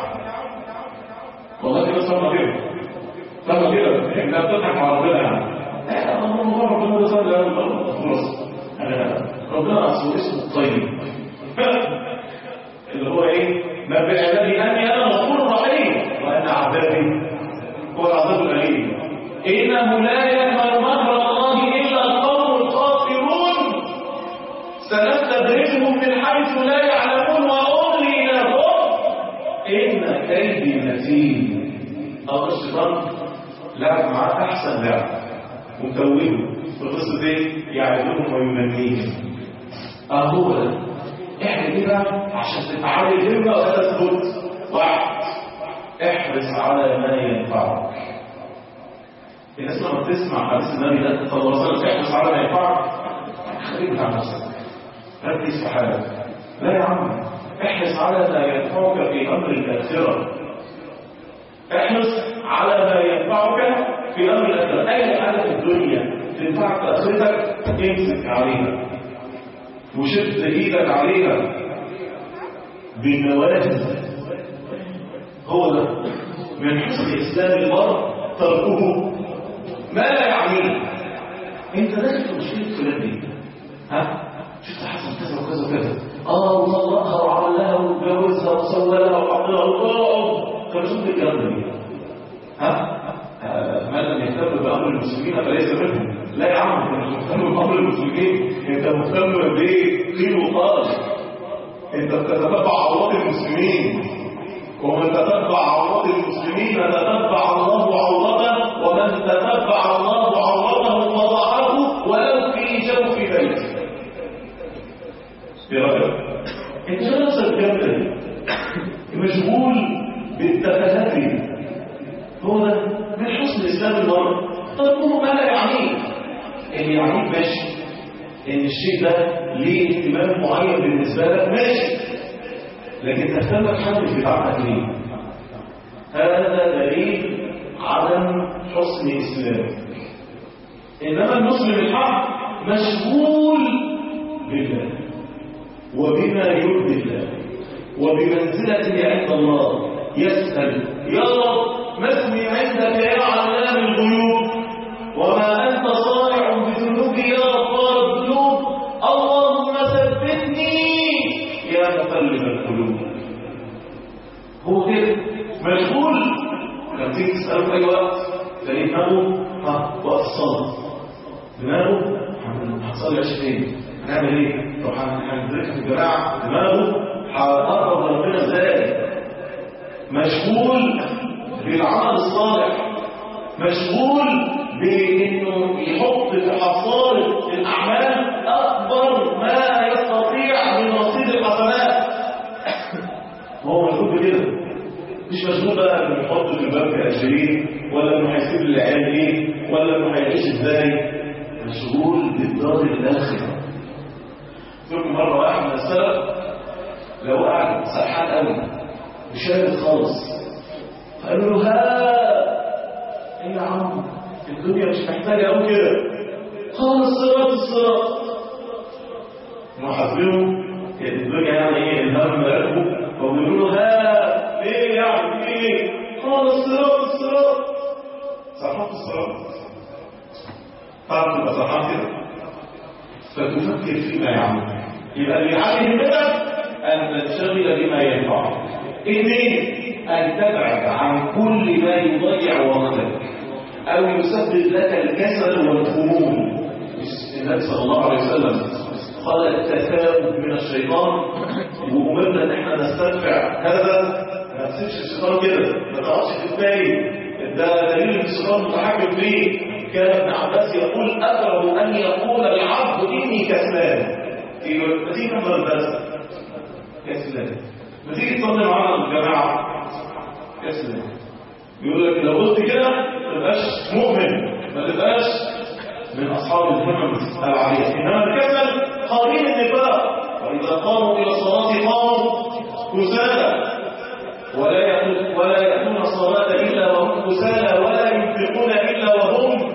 والله كده صرنا كده صرنا كده احنا بتضحك مع ربنا يعني الله ربنا ده صار خلاص ربنا اصله اسمه الطيب اللي هو ايه نبئ عبادي اني انا غفور رحيم وان عذابي هو العذاب الاليم انه لا يأمن مكر الله الا القوم الخاسرون سنستدرجهم من حيث لا يعلمون واملي لهم ان كيدي متين الله الشيطان لعب معاه احسن لعب متوهه في قصه ايه يعدهم ويمنيهم اهو ده احنا دي بقى عشان تتعالي الهمه وتثبت واحد احرص على ما ينفعك الناس لما بتسمع حديث النبي ده صلى الله عليه وسلم احرص على ما ينفعك خليك مع نفسك ركز في حالك لا يا عم احرص على ما ينفعك في امر الاخره احرص على ما ينفعك في امر الاخره اي حاجه في الدنيا تنفعك في اخرتك امسك عليها وشد ايدك عليها بالنواجذ هو ده من حسن اسلام المرء تركه ما لا يعنيه انت داخل في مشكله فلان دي ها شفت حصل كذا وكذا وكذا اه وطلقها وعمل لها واتجوزها وسوى لها وحط لها الله طب شوف الكلام ده ها من لم يهتم بامر المسلمين فليس منهم لا يا عم انت مش مهتم بامر المسلمين انت مهتم بقيل وقال انت بتتبع عورات المسلمين ومن تتبع عورات المسلمين تتبع الله عورته ومن تتبع الله عورته وضعه ولو في جوف بيته ايه رايك انت نفسك جنبك مشغول بالتفاهات هو ده من حسن اسلام المرء تركه ما لا يعنيه اللي يعنيك ماشي ان الشيء ده ليه اهتمام معين بالنسبه لك ماشي لكن تهتم بحد بتاعتك ليه هذا دليل عدم حسن اسلامك انما المسلم الحق مشغول بالله وبما يرضي الله وبمنزلته عند الله يسأل يا رب ما اسمي عندك يا علام الغيوب وما أنت صانع بذنوبي يا غفار الذنوب اللهم ثبتني يا مقلب القلوب هو كده مشغول لما تيجي تسأله في أي وقت تلاقيه دماغه ها وقت الصلاة دماغه هنصلي عشان ايه؟ هنعمل ايه؟ طب هندرك في الجماعة دماغه هقرب ربنا ازاي؟ مشغول بالعمل الصالح مشغول بانه يحط في حصاله الاعمال اكبر ما يستطيع من رصيد الحسنات هو مشغول بكده مش مشغول بقى انه يحط في البنك 20 ولا انه هيسيب للعيال ايه ولا انه هيعيش ازاي مشغول بالدار الاخره ثم مره واحد من السلف لو قاعد سرحان قوي مش خالص قالوا له ها ايه يا عم الدنيا مش محتاجه قوي كده خالص صراط الصراط محاسبينه الدنيا يعني ايه الهم راكبه فبيقولوا له ها ليه يعني في ايه خالص صراط الصراط صراط الصراط تعرف تبقى صراحة كده فتفكر فيما يعمل يبقى اللي عليه همتك ان تنشغل بما ينفعك اثنين أن تبعد عن كل ما يضيع وقتك أو يسبب لك الكسل والخمول النبي صلى الله عليه وسلم قال التثاؤب من الشيطان وأمرنا أن احنا نستدفع هذا ما تسيبش الشيطان كده ما تقعدش تتباين ده دليل ان الشيطان متحكم فيه كان ابن عباس يقول أكره أن يقول العبد إني كسلان ما تيجي نحضر الدرس كسلان ما تيجي تصلي معانا الجماعة كسلان بيقول لك لو قلت كده ما تبقاش مؤمن ما تبقاش من اصحاب الهمم العاليه انما الكسل قرين النفاق واذا قاموا الى الصلاه قاموا كسالى ولا يأتون ولا يأتون الصلاة إلا وهم كسالى ولا ينفقون إلا وهم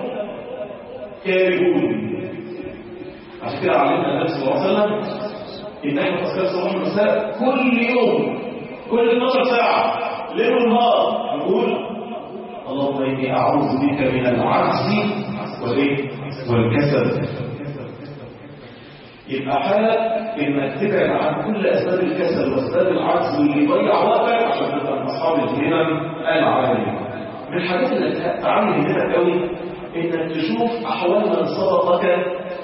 كارهون عشان كده علمنا النبي صلى الله عليه وسلم إن احنا في أذكار صلاة المساء كل يوم كل 12 ساعة ليل ونهار وقول اللهم إني أعوذ بك من العجز والإيه؟ والكسل يبقى حالك انك تبعد عن كل اسباب الكسل واسباب العجز واللي يضيع وقتك عشان تبقى من اصحاب الهمم العاليه من الحاجات اللي تعلم همتك قوي انك تشوف احوال من سبقك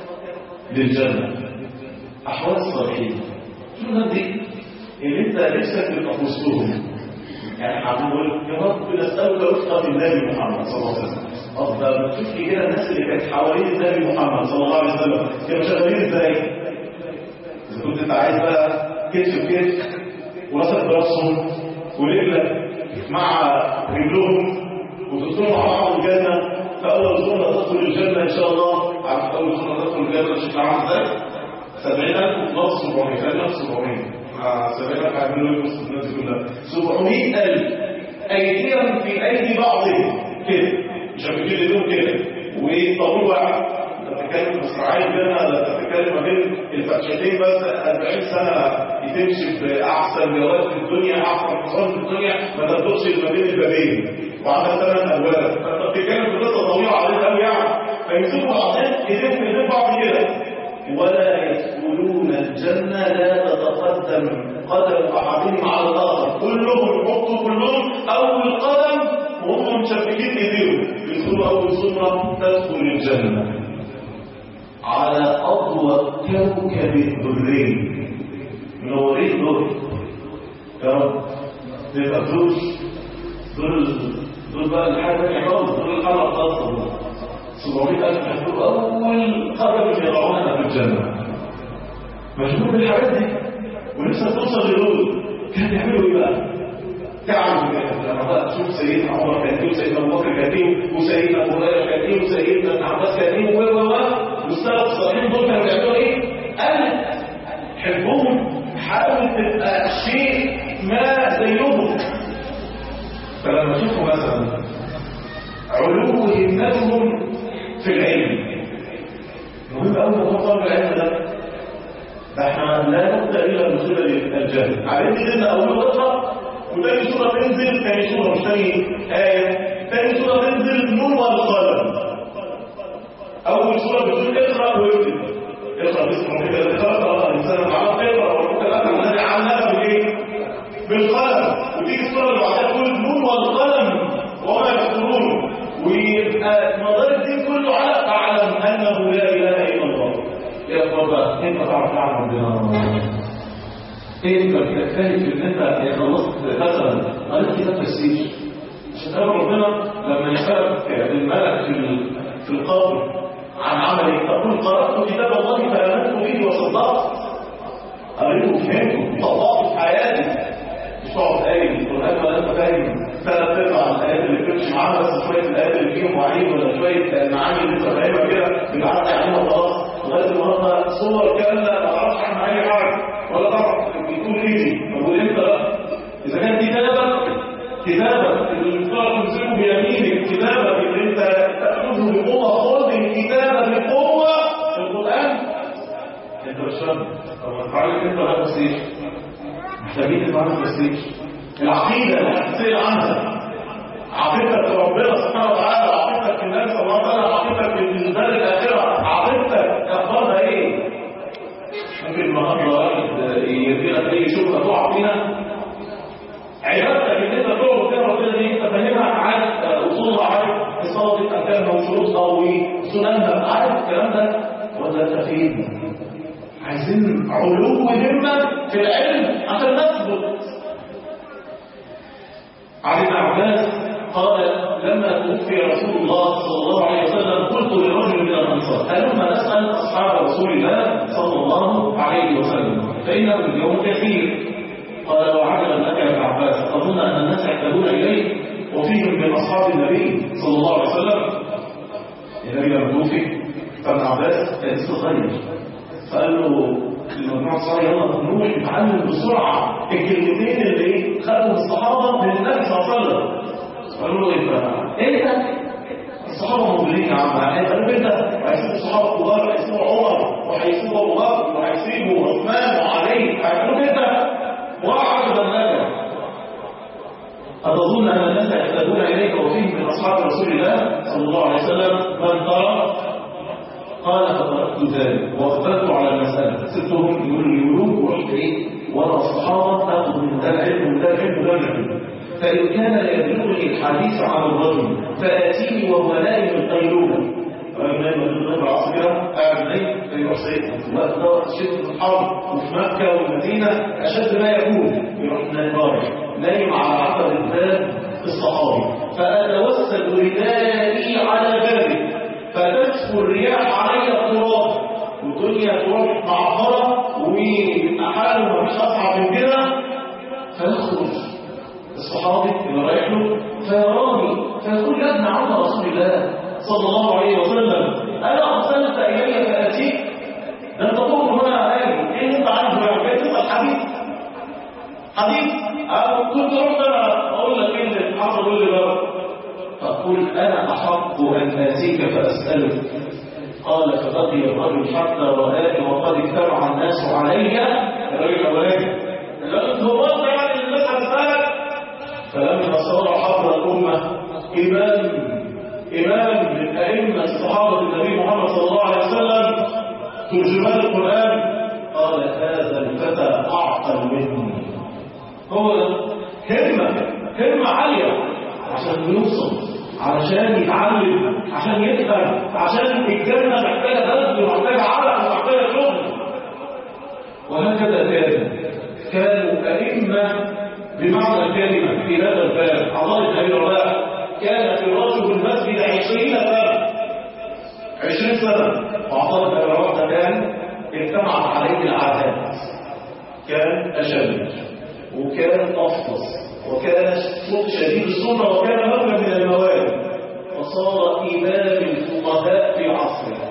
للجنه احوال الصالحين شو الناس دي اللي انت نفسك تبقى في وسطهم يعني هنقول يا رب نسالك رفقه النبي محمد صلى الله عليه وسلم افضل شوف لي كده الناس اللي كانت حوالين النبي محمد صلى الله عليه وسلم كانوا شغالين ازاي اذا كنت انت عايز بقى كتف بكتف وراسك براسهم ورجلك مع رجلهم وتدخلوا مع بعض الجنه فاول زمره تدخل الجنه ان شاء الله عارف اول زمره تدخل الجنه شكلها عامل ازاي 70000 بلس 700 خلينا 700 مع 70000 هيعملوا ايه وسط الناس دي كلها 700000 ايديهم في ايدي بعضهم كده مش هتجيب ايديهم كده وطابور واحد انت بتتكلم في مصراعي الجنه ولا انت بتتكلم ما بين الفتشتين بس 40 سنه تمشي باحسن جواد في الدنيا احسن حصان في الدنيا ما تدخلش ما بين البابين وعندك ثمان ابواب فانت بتتكلم في قصه طويله عليك قوي يعني فيمسكوا بعضين ايديهم في ايدين بعض كده ولا يدخلون الجنة لا تتقدم قدم أحدهم على الآخر كلهم يحطوا كلهم أول قدم وهم مشبكين إيديهم يدخلوا أول سمرة تدخل الجنة على أضوى كوكب الدرين منورين دول يا رب تبقى فلوس دول دول بقى الحاجة تانية خالص دول الحالة الخاصة 700000 هيكونوا أول قدم يضعونها في الجنة مشغول بالحاجات دي ولسه توصل لدول كان يعملوا ايه بقى؟ تعالوا لما بقى تشوف سيدنا عمر كان ايه وسيدنا ابو بكر كان ايه وسيدنا ابو هريره كان ايه وسيدنا ابن عباس كان ايه و و و والسلف الصالحين دول كانوا بيعملوا ايه؟ قال حبهم حاول تبقى شيء ما زيهم فلما تشوفوا مثلا علو همتهم في العلم مهم قوي موضوع طالب العلم ده ده احنا لا نبدا الا من قبل الجهل عارفين كده اول اقرا وتاني سوره تنزل تاني سوره مش تاني ايه تاني سوره تنزل نور والقلم اول سوره بتقول اقرا واكتب اقرا باسم ربك الذي خلق خلق الانسان من علق اقرا وربك الاكرم الذي علم بالايه بالقلم وتيجي السوره اللي بعدها تقول نور والقلم وما يسطرون ويبقى مدار الدين كله على اعلم انه لا اله الا الله يا بابا انت تعرف تعلم ربنا انت بتجتهد في ان انت خلصت مثلا قريت كتاب تفسير عشان تعرف ربنا لما يسالك الملك في في القبر عن عملك تقول قرات كتاب الله فامنت به وصدقت قريته وفهمته وطبقته في حياتي مش تقعد قايل القران ولا انت فاهم ثلاث ارباع الايات اللي بتمشي معاها بس شويه الايات اللي فيهم وعيد ولا شويه المعاني اللي انت فاهمها كده بتعدي عليها خلاص لغايه النهارده صور كامله ما تعرفش عنها اي حاجه ولا تعرف بيكون ايدي بقول انت اذا كان كتابك كتابك اللي بتعرف تمسكه بيمينك كتابك اللي انت تاخذه بقوه خذ الكتابه بقوه في القران انت مش فاهم طب ما تتعلم انت ولا تفسير محتاجين نتعلم تفسير العقيده اللي هتسال عنها عقيدتك ربنا سبحانه وتعالى عقيدتك في النبي صلى الله عليه وسلم عقيدتك في الدار الاخره عقيدتك اخبارها ايه ممكن النهارده واحد يدينا اي شبهه تقع فينا عبادتك ان انت تقعد قدام ربنا دي انت فاهمها عارف اصولها عارف الصلاه دي اركانها وشروطها وسننها عارف الكلام ده ولا تفيد عايزين علو همه في العلم عشان نثبت عن ابن عباس قال لما توفي رسول الله صلى الله عليه وسلم قلت لرجل من الانصار هلما نسال اصحاب رسول الله صلى الله عليه وسلم فانه اليوم كثير قال وعجبا لك يا ابن عباس اظن ان الناس يحتاجون اليك وفيهم من اصحاب النبي صلى الله عليه وسلم النبي لما توفي فابن عباس كان لسه صغير فقال له المجموعة الصغيرة يلا نروح نتعلم بسرعة الكلمتين اللي ايه خدوا الصحابة من النبي صلى الله عليه وسلم قالوا له ايه بقى؟ ايه ده؟ الصحابة موجودين يا عم قالوا انت هيسيبوا الصحابة الكبار هيسيبوا عمر وهيسيبوا ابو بكر وهيسيبوا عثمان وعلي هيقولوا انت وعجبا لك أتظن أن الناس يحتاجون إليك وفيهم من أصحاب رسول الله صلى الله عليه وسلم من ترى قال فتركت ذلك واقبلت على المسألة سبتهم يقولوا لي يقولوا ورحت إيه ورا الصحابة أخذ من ده العلم ومن ده العلم وده العلم فإن كان لا يبلغني الحديث عن الرجل فآتيني وهو نائم القيلولة راجل نايم القيلولة العصر كده قاعد نايم فيروح سيدنا الوقت ده وقت شدة الحرب وفي مكة والمدينة أشد ما يكون يروح نايم نايم على عقب الباب الصحابي فأتوسل ردائي على بابه فتدخل الرياح علي التراب والدنيا تروح معطرة وأحاله مفيش أصعب من كده فيخرج الصحابي اللي رايح له فيراني فيقول يا ابن عم رسول الله صلى الله عليه وسلم ألا أرسلت إلي فأتيك لن تقول هنا آمن إيه أنت عنه يا عبيد تسأل حديث حديث أو كنت رحت أنا أقول لك إيه اللي حصل قول لي بقى فقل أنا أحق أن آتيك فأسألك قال فبقي الرجل حتى رآني وقد اجتمع الناس علي الرجل الأولاني لقد هو يعني الناس هتسألك فلما صار حبر الأمة إمام إمام من أئمة صحابة النبي محمد صلى الله عليه وسلم ترجمان القرآن قال هذا الفتى أعقل مني هو همة همة عالية عشان يوصل علشان يتعلم عشان يفهم عشان الجنة محتاجة بذل ومحتاجة عرق ومحتاجة شغل وهكذا كان كانوا أئمة بمعنى الكلمة في هذا الباب عضال بن أبي رباح كان فراشه المسجد عشرين سنة عشرين سنة وعضال بن أبي رباح ده كان اجتمعت عليه العادات كان أشد وكان أفضل وكان شديد السنة وكان مبنى من المواد وصار إمام الفقهاء في عصره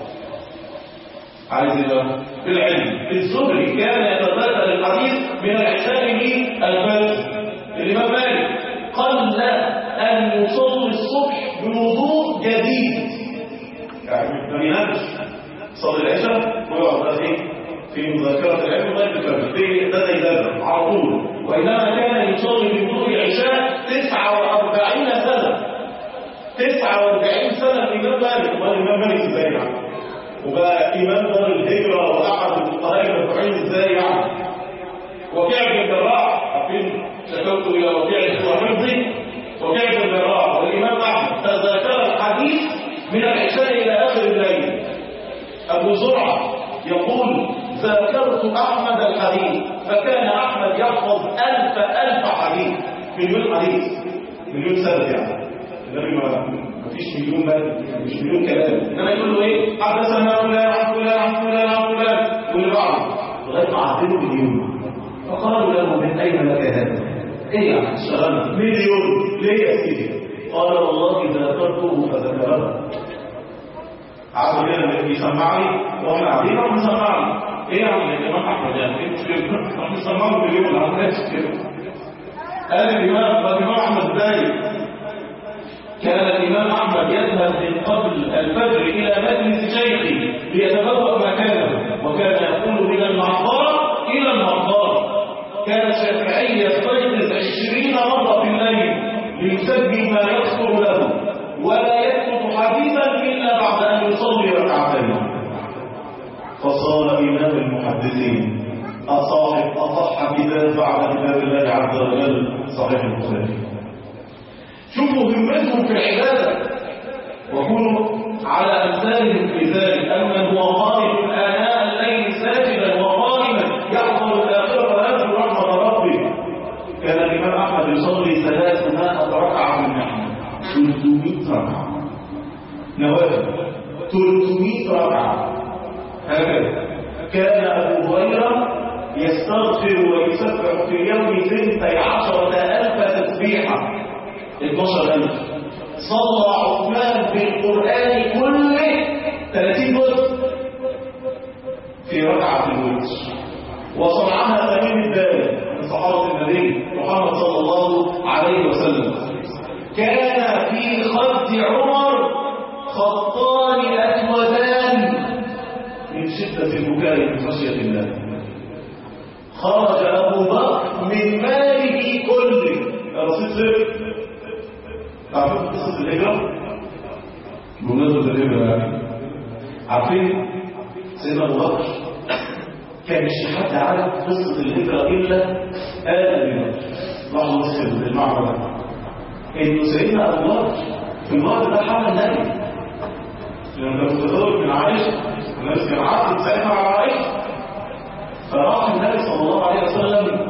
عايز ايه في العلم الزهري كان يتذكر الحديث من العشاء الفجر الإمام مالك قل أن يصلي الصبح بوضوء جديد يعني ما بينامش صلي العشاء ويقعد بقى ايه في مذاكرة العلم لغاية الفجر في ده يدرب على طول وإنما كان يصلي بوضوء العشاء 49 سنة 49 سنة الإمام مالك والإمام مالك ازاي يعني وبقى إمام دار الهجرة وأحد الفقهاء المرفوعين ازاي يعني وكيع بن الجراح عارفين شكوت إلى وكيع وحفظي وكيع بن الجراح والإمام أحمد تذاكر الحديث من العشاء إلى آخر الليل أبو زرعة يقول ذاكرت أحمد الحديث فكان أحمد يحفظ ألف ألف حديث مليون حديث مليون سنة يعني النبي ما مفيش مليون بل مش مليون كلام انما يقول له ايه حدثنا فلان عن فلان عن فلان عن فلان واللي بعده لغايه ما عدلوا مليون فقالوا له من اين لك هذا؟ ايه يعني اشتغلنا مليون ليه يا سيدي؟ قال والله ذاكرته فذكرته عارف كده اللي بيسمعني واحنا قاعدين هو بيسمعني ايه يعني يا جماعه احمد يعني ايه مشكلة؟ احنا بنسمعه مليون ما عندناش كده قال الامام الامام احمد ازاي كان الإمام أحمد يذهب من قبل الفجر إلى مجلس شيخه ليتبوأ مكانه وكان يقول من المعطار إلى المعطار كان الشافعي يستيقظ عشرين مرة في الليل ليسجل ما يخطر له ولا يكتب حديثا إلا بعد أن يصلي ركعتين فصار إمام المحدثين أصاحب أصح كتاب بعد كتاب الله عز وجل صحيح البخاري شوفوا همتهم في العبادة وكونوا على أمثالهم في ذلك أمن هو قائم آناء الليل ساجدا وقائما يحضر الآخرة ويرجو رحمة ربه كان الإمام أحمد يصلي ثلاثمائة ركعة من نحن 300 ركعة نوافل 300 ركعة هكذا كان أبو هريرة يستغفر ويسبح في اليوم ثنتي عشرة ألف تسبيحة 12000 صلى عثمان بالقرآن كله 30 جزء في ركعة الوتر وصنعها تميم الداري من صحابة النبي محمد صلى الله عليه وسلم كان في خد عمر خطان أسودان من شدة البكاء من خشية الله خرج أبو بكر من ماله كله رصيد صفر تعرفوا قصة الهجرة؟ بمناسبة الهجرة يعني عارفين سيدنا أبو بكر كان مش حد عارف قصة الهجرة إلا آل أبي بكر لاحظوا بس المعنى ده إنه سيدنا أبو بكر في الوقت ده حمل نبي لما كان متزوج من عائشة الناس كان عقد ساعتها على عائشة فراح النبي صلى الله عليه وسلم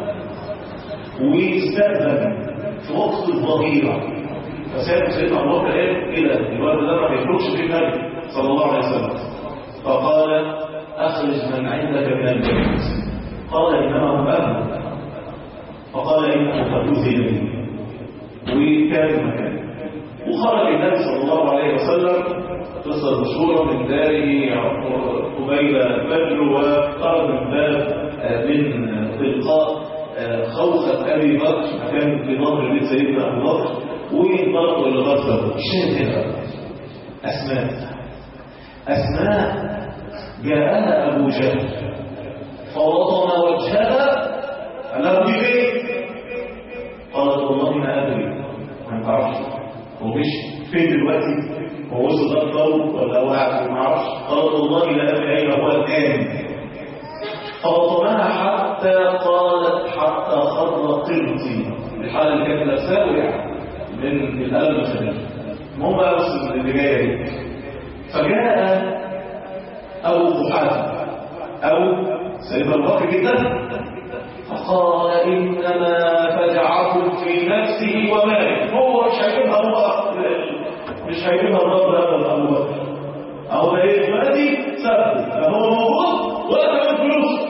واستأذن في وقت الظهيرة فسأل سيدنا أبو بكر قال إلى الوقت ده ما يخرجش فيه النبي صلى الله عليه وسلم فقال أخرج من عندك من البيت قال إنما هم أهل فقال إنه قد أوذي بي وكان مكان وخرج النبي صلى الله عليه وسلم قصة مشهورة من داره قبيل بدر وخرج من باب من تلقاء خوخة أبي بكر كان في ظهر بيت سيدنا أبو بكر وانطلقوا إلى غزة الشاهد هنا أسماء أسماء جاءها أبو جهل فوطن وجهها قال دي فين؟ قالت والله ما أدري ما تعرفش هو مش فين دلوقتي هو وصل ده الضوء ولا واقع ما اعرفش قالت والله لا أدري أين هو الآن فوطنها حتى قالت حتى خر قرطي الحالة اللي كانت لابساه وقع من الألم الخفيف المهم بقى بس اللي جاية دي فجاء أبو قحافة أو سيدنا أبو بكر جدا فقال إنما فجعكم في نفسه وماله هو مش هيجيبها هو مش هيجيبها الرب أبدا أبو بكر أو ده إيه دلوقتي سبب لا هو موجود ولا كمان فلوس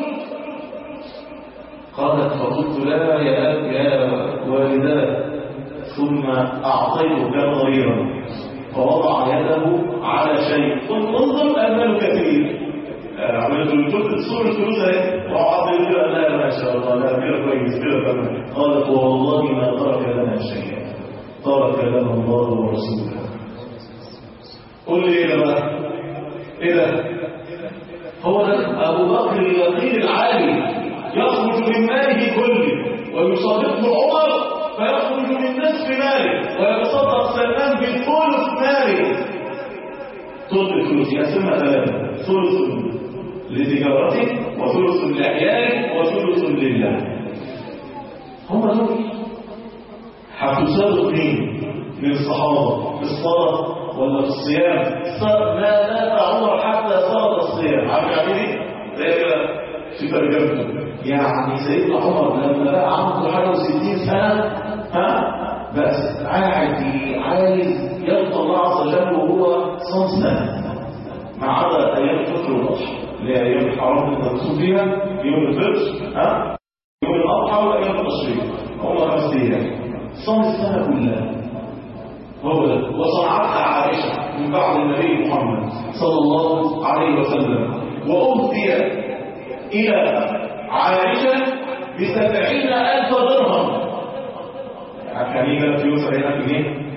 قالت فقلت لا يا أب يا والداه ثم أعطيته كان ضريرا فوضع يده على شيء قلت انظر أمال كثير عملت له صورة فلوس اهي وعطي كده لا ما شاء الله لا كده كويس كده تمام قالت والله ما ترك لنا شيئا ترك لنا الله ورسوله قول لي ايه ده بقى ايه ده هو ده ابو بكر اليقين العالي يخرج من ماله كله ويصادقه عمر فيخرج من نصف ماله ويتصدق سلمان بالثلث ماله ثلث الفلوس يقسمها ثلاثه ثلث لتجارته وثلث لعياله وثلث لله هم دول هتساوي اثنين من الصحابه في الصلاه ولا في الصيام ما مات عمر حتى صار الصيام عارف يعني ايه؟ زي كده في ترجمته يعني سيدنا عمر لما بقى عنده حاجه و60 سنه ها بس عادي عايز يلقى الله عز وجل وهو صام سنه ما عدا ايام الفطر والاضحى اللي هي ايام الحرام اللي بتصوم فيها يوم الفطر ها يوم الاضحى وايام التشريق هم خمس ايام صام السنه كلها هو ده وصنعتها عائشه من بعد النبي محمد صلى الله عليه وسلم واهدي الى عائشه بسبعين الف درهم كان فلوس عليها جنيه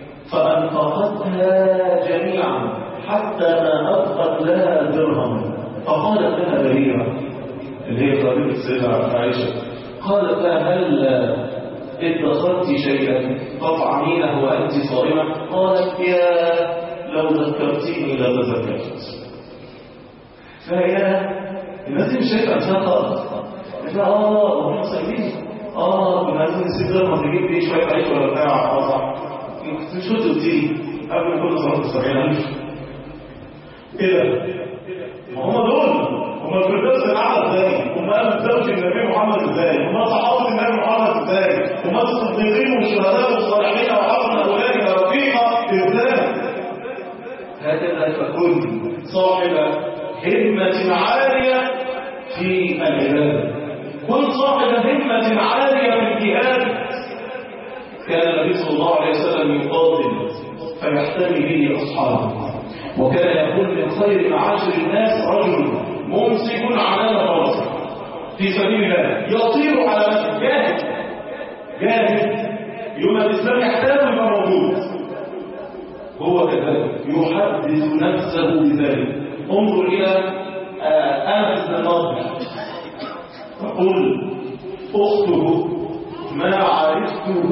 فانفقتها جميعا حتى ما أبقت لها درهم فقالت لها بريرة اللي هي طبيب السيدة عائشة قالت لها هل ادخرت شيئا تطعمينه وأنت صائمة قالت يا لو ذكرتيني لتذكرت فهي الناس دي مش شايفه انسان خالص قالت اه هم صايمين اه كنا عايزين نسيب درهم نجيب بيه شويه عيش ولا بتاع اه صح مش شو قلتي قبل كل صلاه السبعين ألف كده ما هم دول هم الفردوس الاعلى ازاي هم قالوا زوج النبي محمد ازاي هم صحابه النبي محمد ازاي هم الصديقين والشهداء والصالحين وحسن اولئك رفيقا ازاي هكذا فكن صاحب همة عالية في العبادة كن صاحب همة عالية في الجهاد كان النبي صلى الله عليه وسلم يقاتل فيحتمي به أصحابه وكان يقول من خير معاشر الناس رجل ممسك على فرسه في سبيل الله يطير على نفسه جاهد جاهد يوم الإسلام يحتاج يبقى موجود هو كذلك يحدث نفسه بذلك انظر إلى أنس بن نضر يقول أخته ما عرفته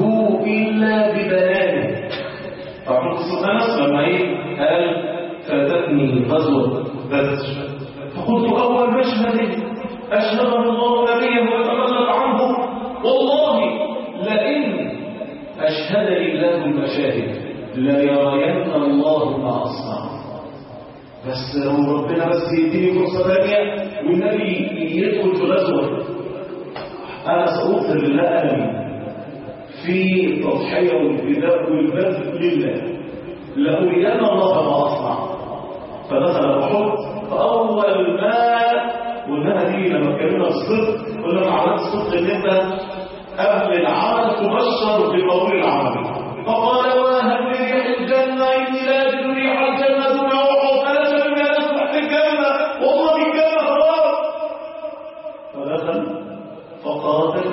إلا ببيانه طبعا قصة أنس لما إيه قال فاتتني غزوة بدر فقلت أول مشهد أشهده الله نبيه وتخلت عنه والله لئن أشهدني الله المشاهد لا يرين الله ما أصنع بس لو ربنا بس يديني فرصة ثانية والنبي يدخل في غزوة أنا سأغفر لله ألمي في التضحية والفداء والبذل لله لأرين الله ما أصنع فدخل أحد فأول ما قلناها دي لما اتكلمنا الصدق قلنا علامات الصدق ان انت اهل العمل تبشر بقبول العمل فقال واهل ريح الجنه اني لا اجد ريح الجنه دون احد انا شم يا ناس تحت الجنه والله الجنه خلاص فدخل فقاتل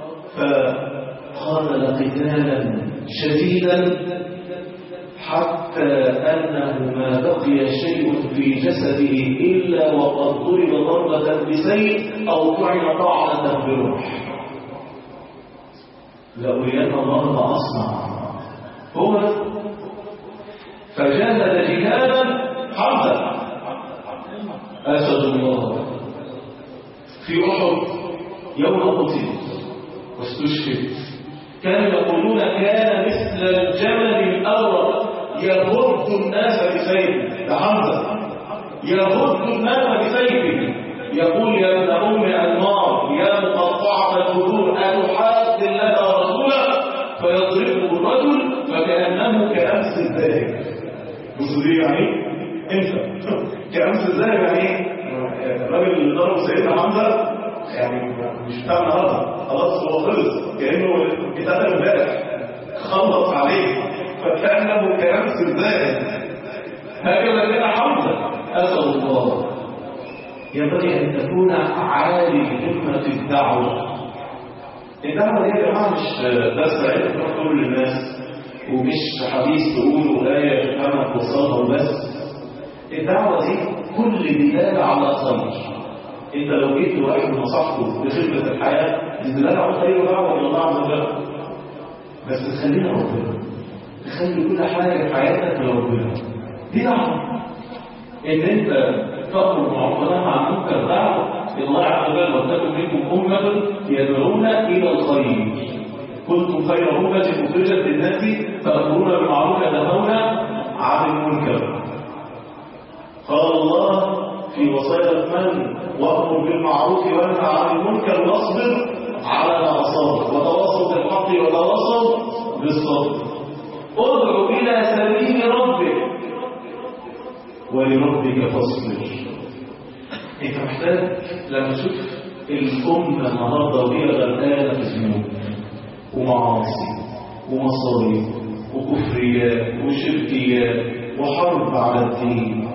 فقاتل قتالا شديدا حتى أنه ما بقي شيء في جسده إلا وقد ضرب ضربة بسيف أو طعن طعنة بروح لأرين الله ما أصنع هو فجاهد جهادا حمزة أسد الله في أحد يوم قتل واستشهد كانوا يقولون كان مثل الجمل الأورق يغض الناس بسيفه ده حمزة يغض الناس بسيفه يقول يا ابن أم أنمار يا مقطعة الهدور أتحاد الله ورسوله فيضربه الرجل فكأنه كأمس الذهب بصوا دي يعني انت كأمس الذهب يعني ايه الراجل اللي ضرب سيدنا حمزة يعني مش بتاع النهارده خلاص هو خلص كأنه اتقتل امبارح خلص عليه فكأنه كأمس الذهب هكذا كان حمزة أسأل الله ينبغي أن تكون عالي همة الدعوة الدعوة دي يا جماعة مش بس علم تروح تقول للناس ومش حديث تقول آية تفهمها توصلها وبس الدعوة دي كل دلالة على خير انت لو جيت لواحد نصحته بخدمة الحياة دي دلالة على خير ودعوة إلى الله عز وجل بس تخلينا ربنا تخلي كل حاجة في حياتك لربنا دي دعوة ان انت تأمر معروفا عن منكر دعوة الله عز وجل وتكن منكم أمة يدعون إلى الخير كنتم خير أمة أخرجت للناس تأمرون بالمعروف وتنهون عن المنكر قال الله في وصايا من وأمر بالمعروف وانهى عن المنكر واصبر على ما أصابك وتواصوا بالحق وتواصوا بالصبر ادعو إلى سبيل ربك ولربك فاصبر انت محتاج لما تشوف الأمة النهارده وهي غرقانة في ذنوب ومعاصي ومصايب وكفريات وشركيات وحرب على الدين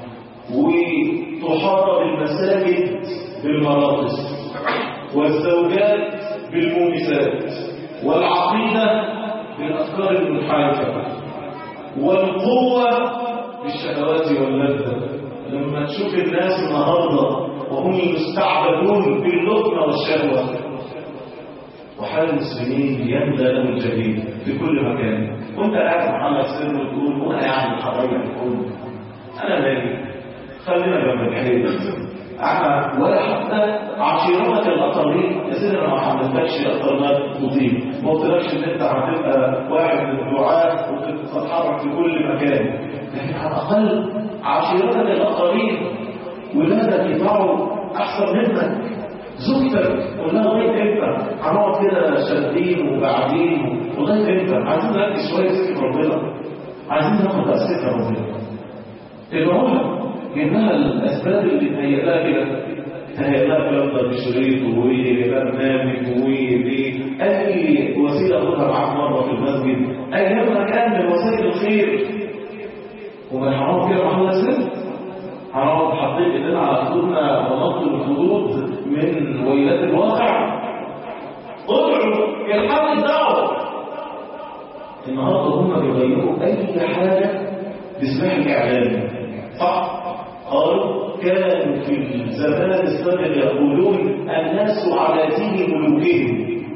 وتحارب المساجد بالمراقص والزوجات بالمومسات والعقيدة بالأفكار المنحرفة والقوة بالشهوات واللذة لما تشوف الناس النهاردة وهم يستعبدون باللقمة والشهوة وحال المسلمين يملى له الجليل في كل مكان وانت قاعد محمد سر وتقول وانا يعني حرية الكل انا مالي خلينا جنب الحيط احنا ولا حتى عشيرتك الاقربين يا سيدي انا ما حملتكش اكتر ما تطيب ما قلتلكش ان انت هتبقى واحد من الدعاة وتتحرك في كل مكان لكن على الاقل عشيرتك الاقربين ولادك يطلعوا احسن منك زوجتك قول لها لغايه امتى هنقعد كده شادين وبعدين لغايه امتى عايزين نركز شويه في ربنا عايزين ناخد اسئله ربنا ادعوا جيب لها الاسباب اللي تهيئ لها كده تهيئ لها كلام بشريط وبرنامج واي وسيله خدها معاك مره في المسجد اي مكان من وسائل الخير وما هنقعد كده محمد سر هنقعد حاطين ايدينا على خدودنا ونطلب الخدود من ويلات الواقع ادعوا الحق الدعوه النهارده هم بيغيروا اي حاجه بسلاح الاعلام صح قالوا كانوا في الزمان السابق يقولون الناس على دين ملوكهم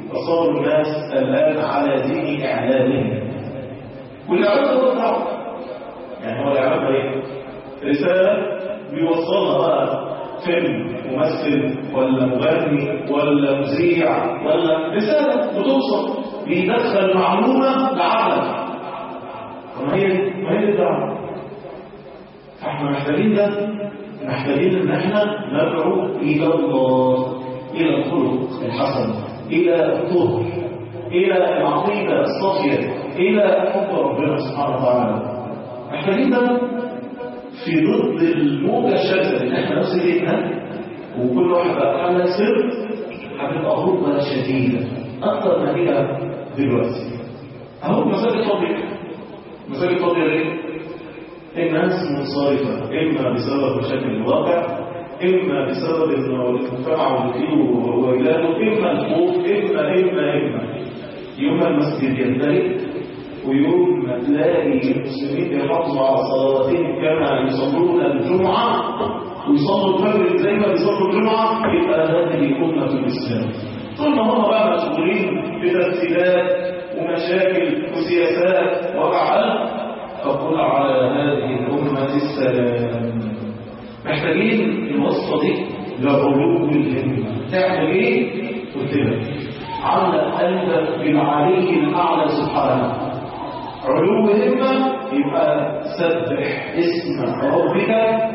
فصار الناس الآن على دين إعلامهم والإعلام هو الدعوة يعني هو الإعلام ده إيه؟ رسالة بيوصلها بقى فيلم ممثل ولا مغني ولا مذيع ولا رسالة بتوصل بيدخل معلومة لعقلك ما هي ما هي الدعوة فاحنا محتاجين ده محتاجين ان احنا ندعو الى الله الى الخلق الحسن الى الطهر الى العقيده الصافيه الى حب ربنا سبحانه وتعالى محتاجين ده في ضد الموجه الشاذه ان احنا نفس ايدنا وكل واحد بقى على سر هتبقى غربه شديده اكتر ما هي دلوقتي اهو مساجد فاضيه مساجد فاضيه ليه؟ الناس منصرفة إما بسبب مشاكل الواقع إما بسبب المجتمع وفيه وولاده إما الخوف إما إما إما يوم المسجد يمتلئ ويوم ما تلاقي المسلمين يحافظوا على صلاتهم كما يصلون الجمعة ويصلوا الفجر زي ما بيصلوا الجمعة يبقى هذه أمة الإسلام طول ما هم بقى مشغولين بترتيبات ومشاكل وسياسات وأفعال فقل على هذه الأمة السلام محتاجين الوصفة دي لعلو الهمة تعمل ايه؟ قلت لك علق قلبك بالعلي الأعلى سبحانه علو الهمة يبقى سبح اسم ربك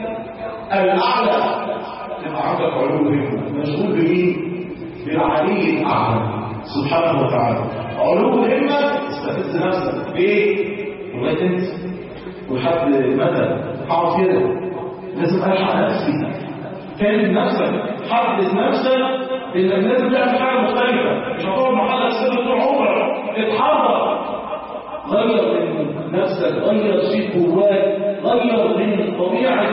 الأعلى يبقى عندك علو همة مشغول بمين؟ بالعلي الأعلى سبحانه وتعالى علو الهمة استفز نفسك ايه؟ لغايه انت ولحد متى هقعد كده لازم الحق نفسي كلم نفسك حدد نفسك انك لازم تعمل حاجه مختلفه مش هتقعد محلك سر طول عمرك اتحرك غير من نفسك غير شيء جواك غير من طبيعه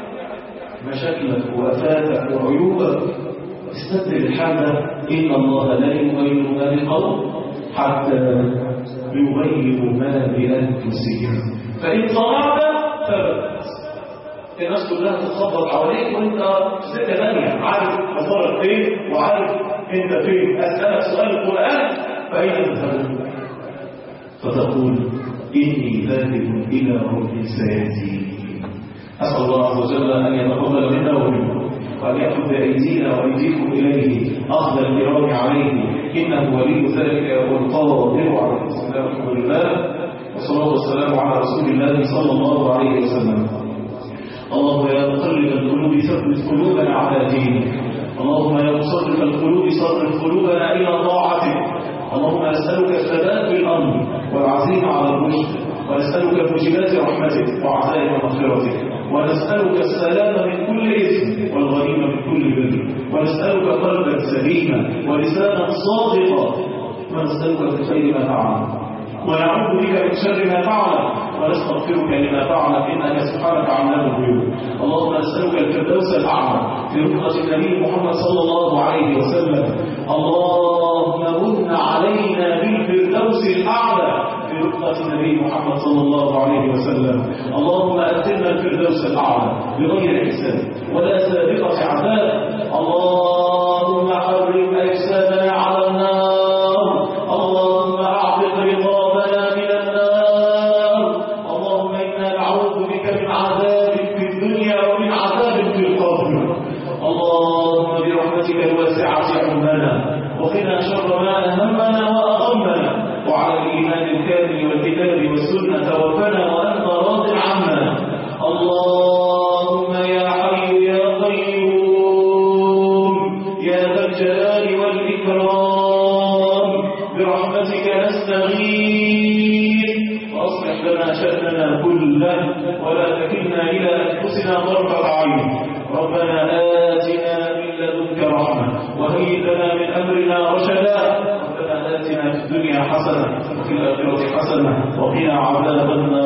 مشاكلك وافاتك وعيوبك استبدل الحاله ان الله لا يغير ما بقوم حتى يغير ما بأنفسهم فإن صنعت ثبت الناس كلها تتخبط حواليك وانت في سكه ثانيه عارف مصارك فين وعارف انت فين اسالك سؤال القران فاين تذهب فتقول اني ذاهب الى ربي سيهدين اسال الله عز وجل ان يتقبل منا ومنكم وأن يأخذ بأيدينا وأيديكم إليه أخذ الكرام عليه إنه ولي ذلك والقادر عليه بسم الله الحمد لله والصلاة والسلام على رسول الله صلى الله عليه وسلم اللهم يا مقلب القلوب ثبت قلوبنا على دينك اللهم يا مصرف القلوب صرف قلوبنا إلى طاعتك اللهم نسألك الثبات في الأمر والعزيمة على الرشد ونسألك موجبات رحمتك وعزائم مغفرتك ونسألك السلام من كل إثم والغنيمة من كل بر ونسألك قلبا سليما ولسانا صادقا ونسألك من خير ما فعل ونعوذ بك من شر ما فعل ونستغفرك لما فعل انك سبحانك علام الغيوب اللهم نسالك الفردوس الاعلى في رفقه النبي محمد صلى الله عليه وسلم اللهم من علينا بالفردوس الاعلى في رفقه النبي محمد صلى الله عليه وسلم اللهم اتنا الفردوس الاعلى بغير حساب ولا سابقه عذاب اللهم حرم اجسادنا على النار اللهم اعتق رقابنا من النار اللهم انا نعوذ بك من عذاب في الدنيا ومن عذاب في القبر اللهم برحمتك الواسعه عمنا وقنا شر ما اهمنا واغمنا وعلى الايمان الكامل والكتاب والسنه توفنا وانت راض عنا اللهم يا حي يا قيوم يا ذا الجلال والاكرام برحمتك نستغيث واصلح لنا شاننا كله ولا تكلنا الى انفسنا طرفه عين ربنا آتنا من لدنك رحمة وهيئ لنا من أمرنا رشدا ربنا آتنا في الدنيا حسنة وفي الآخرة حسنة وقنا عذاب النار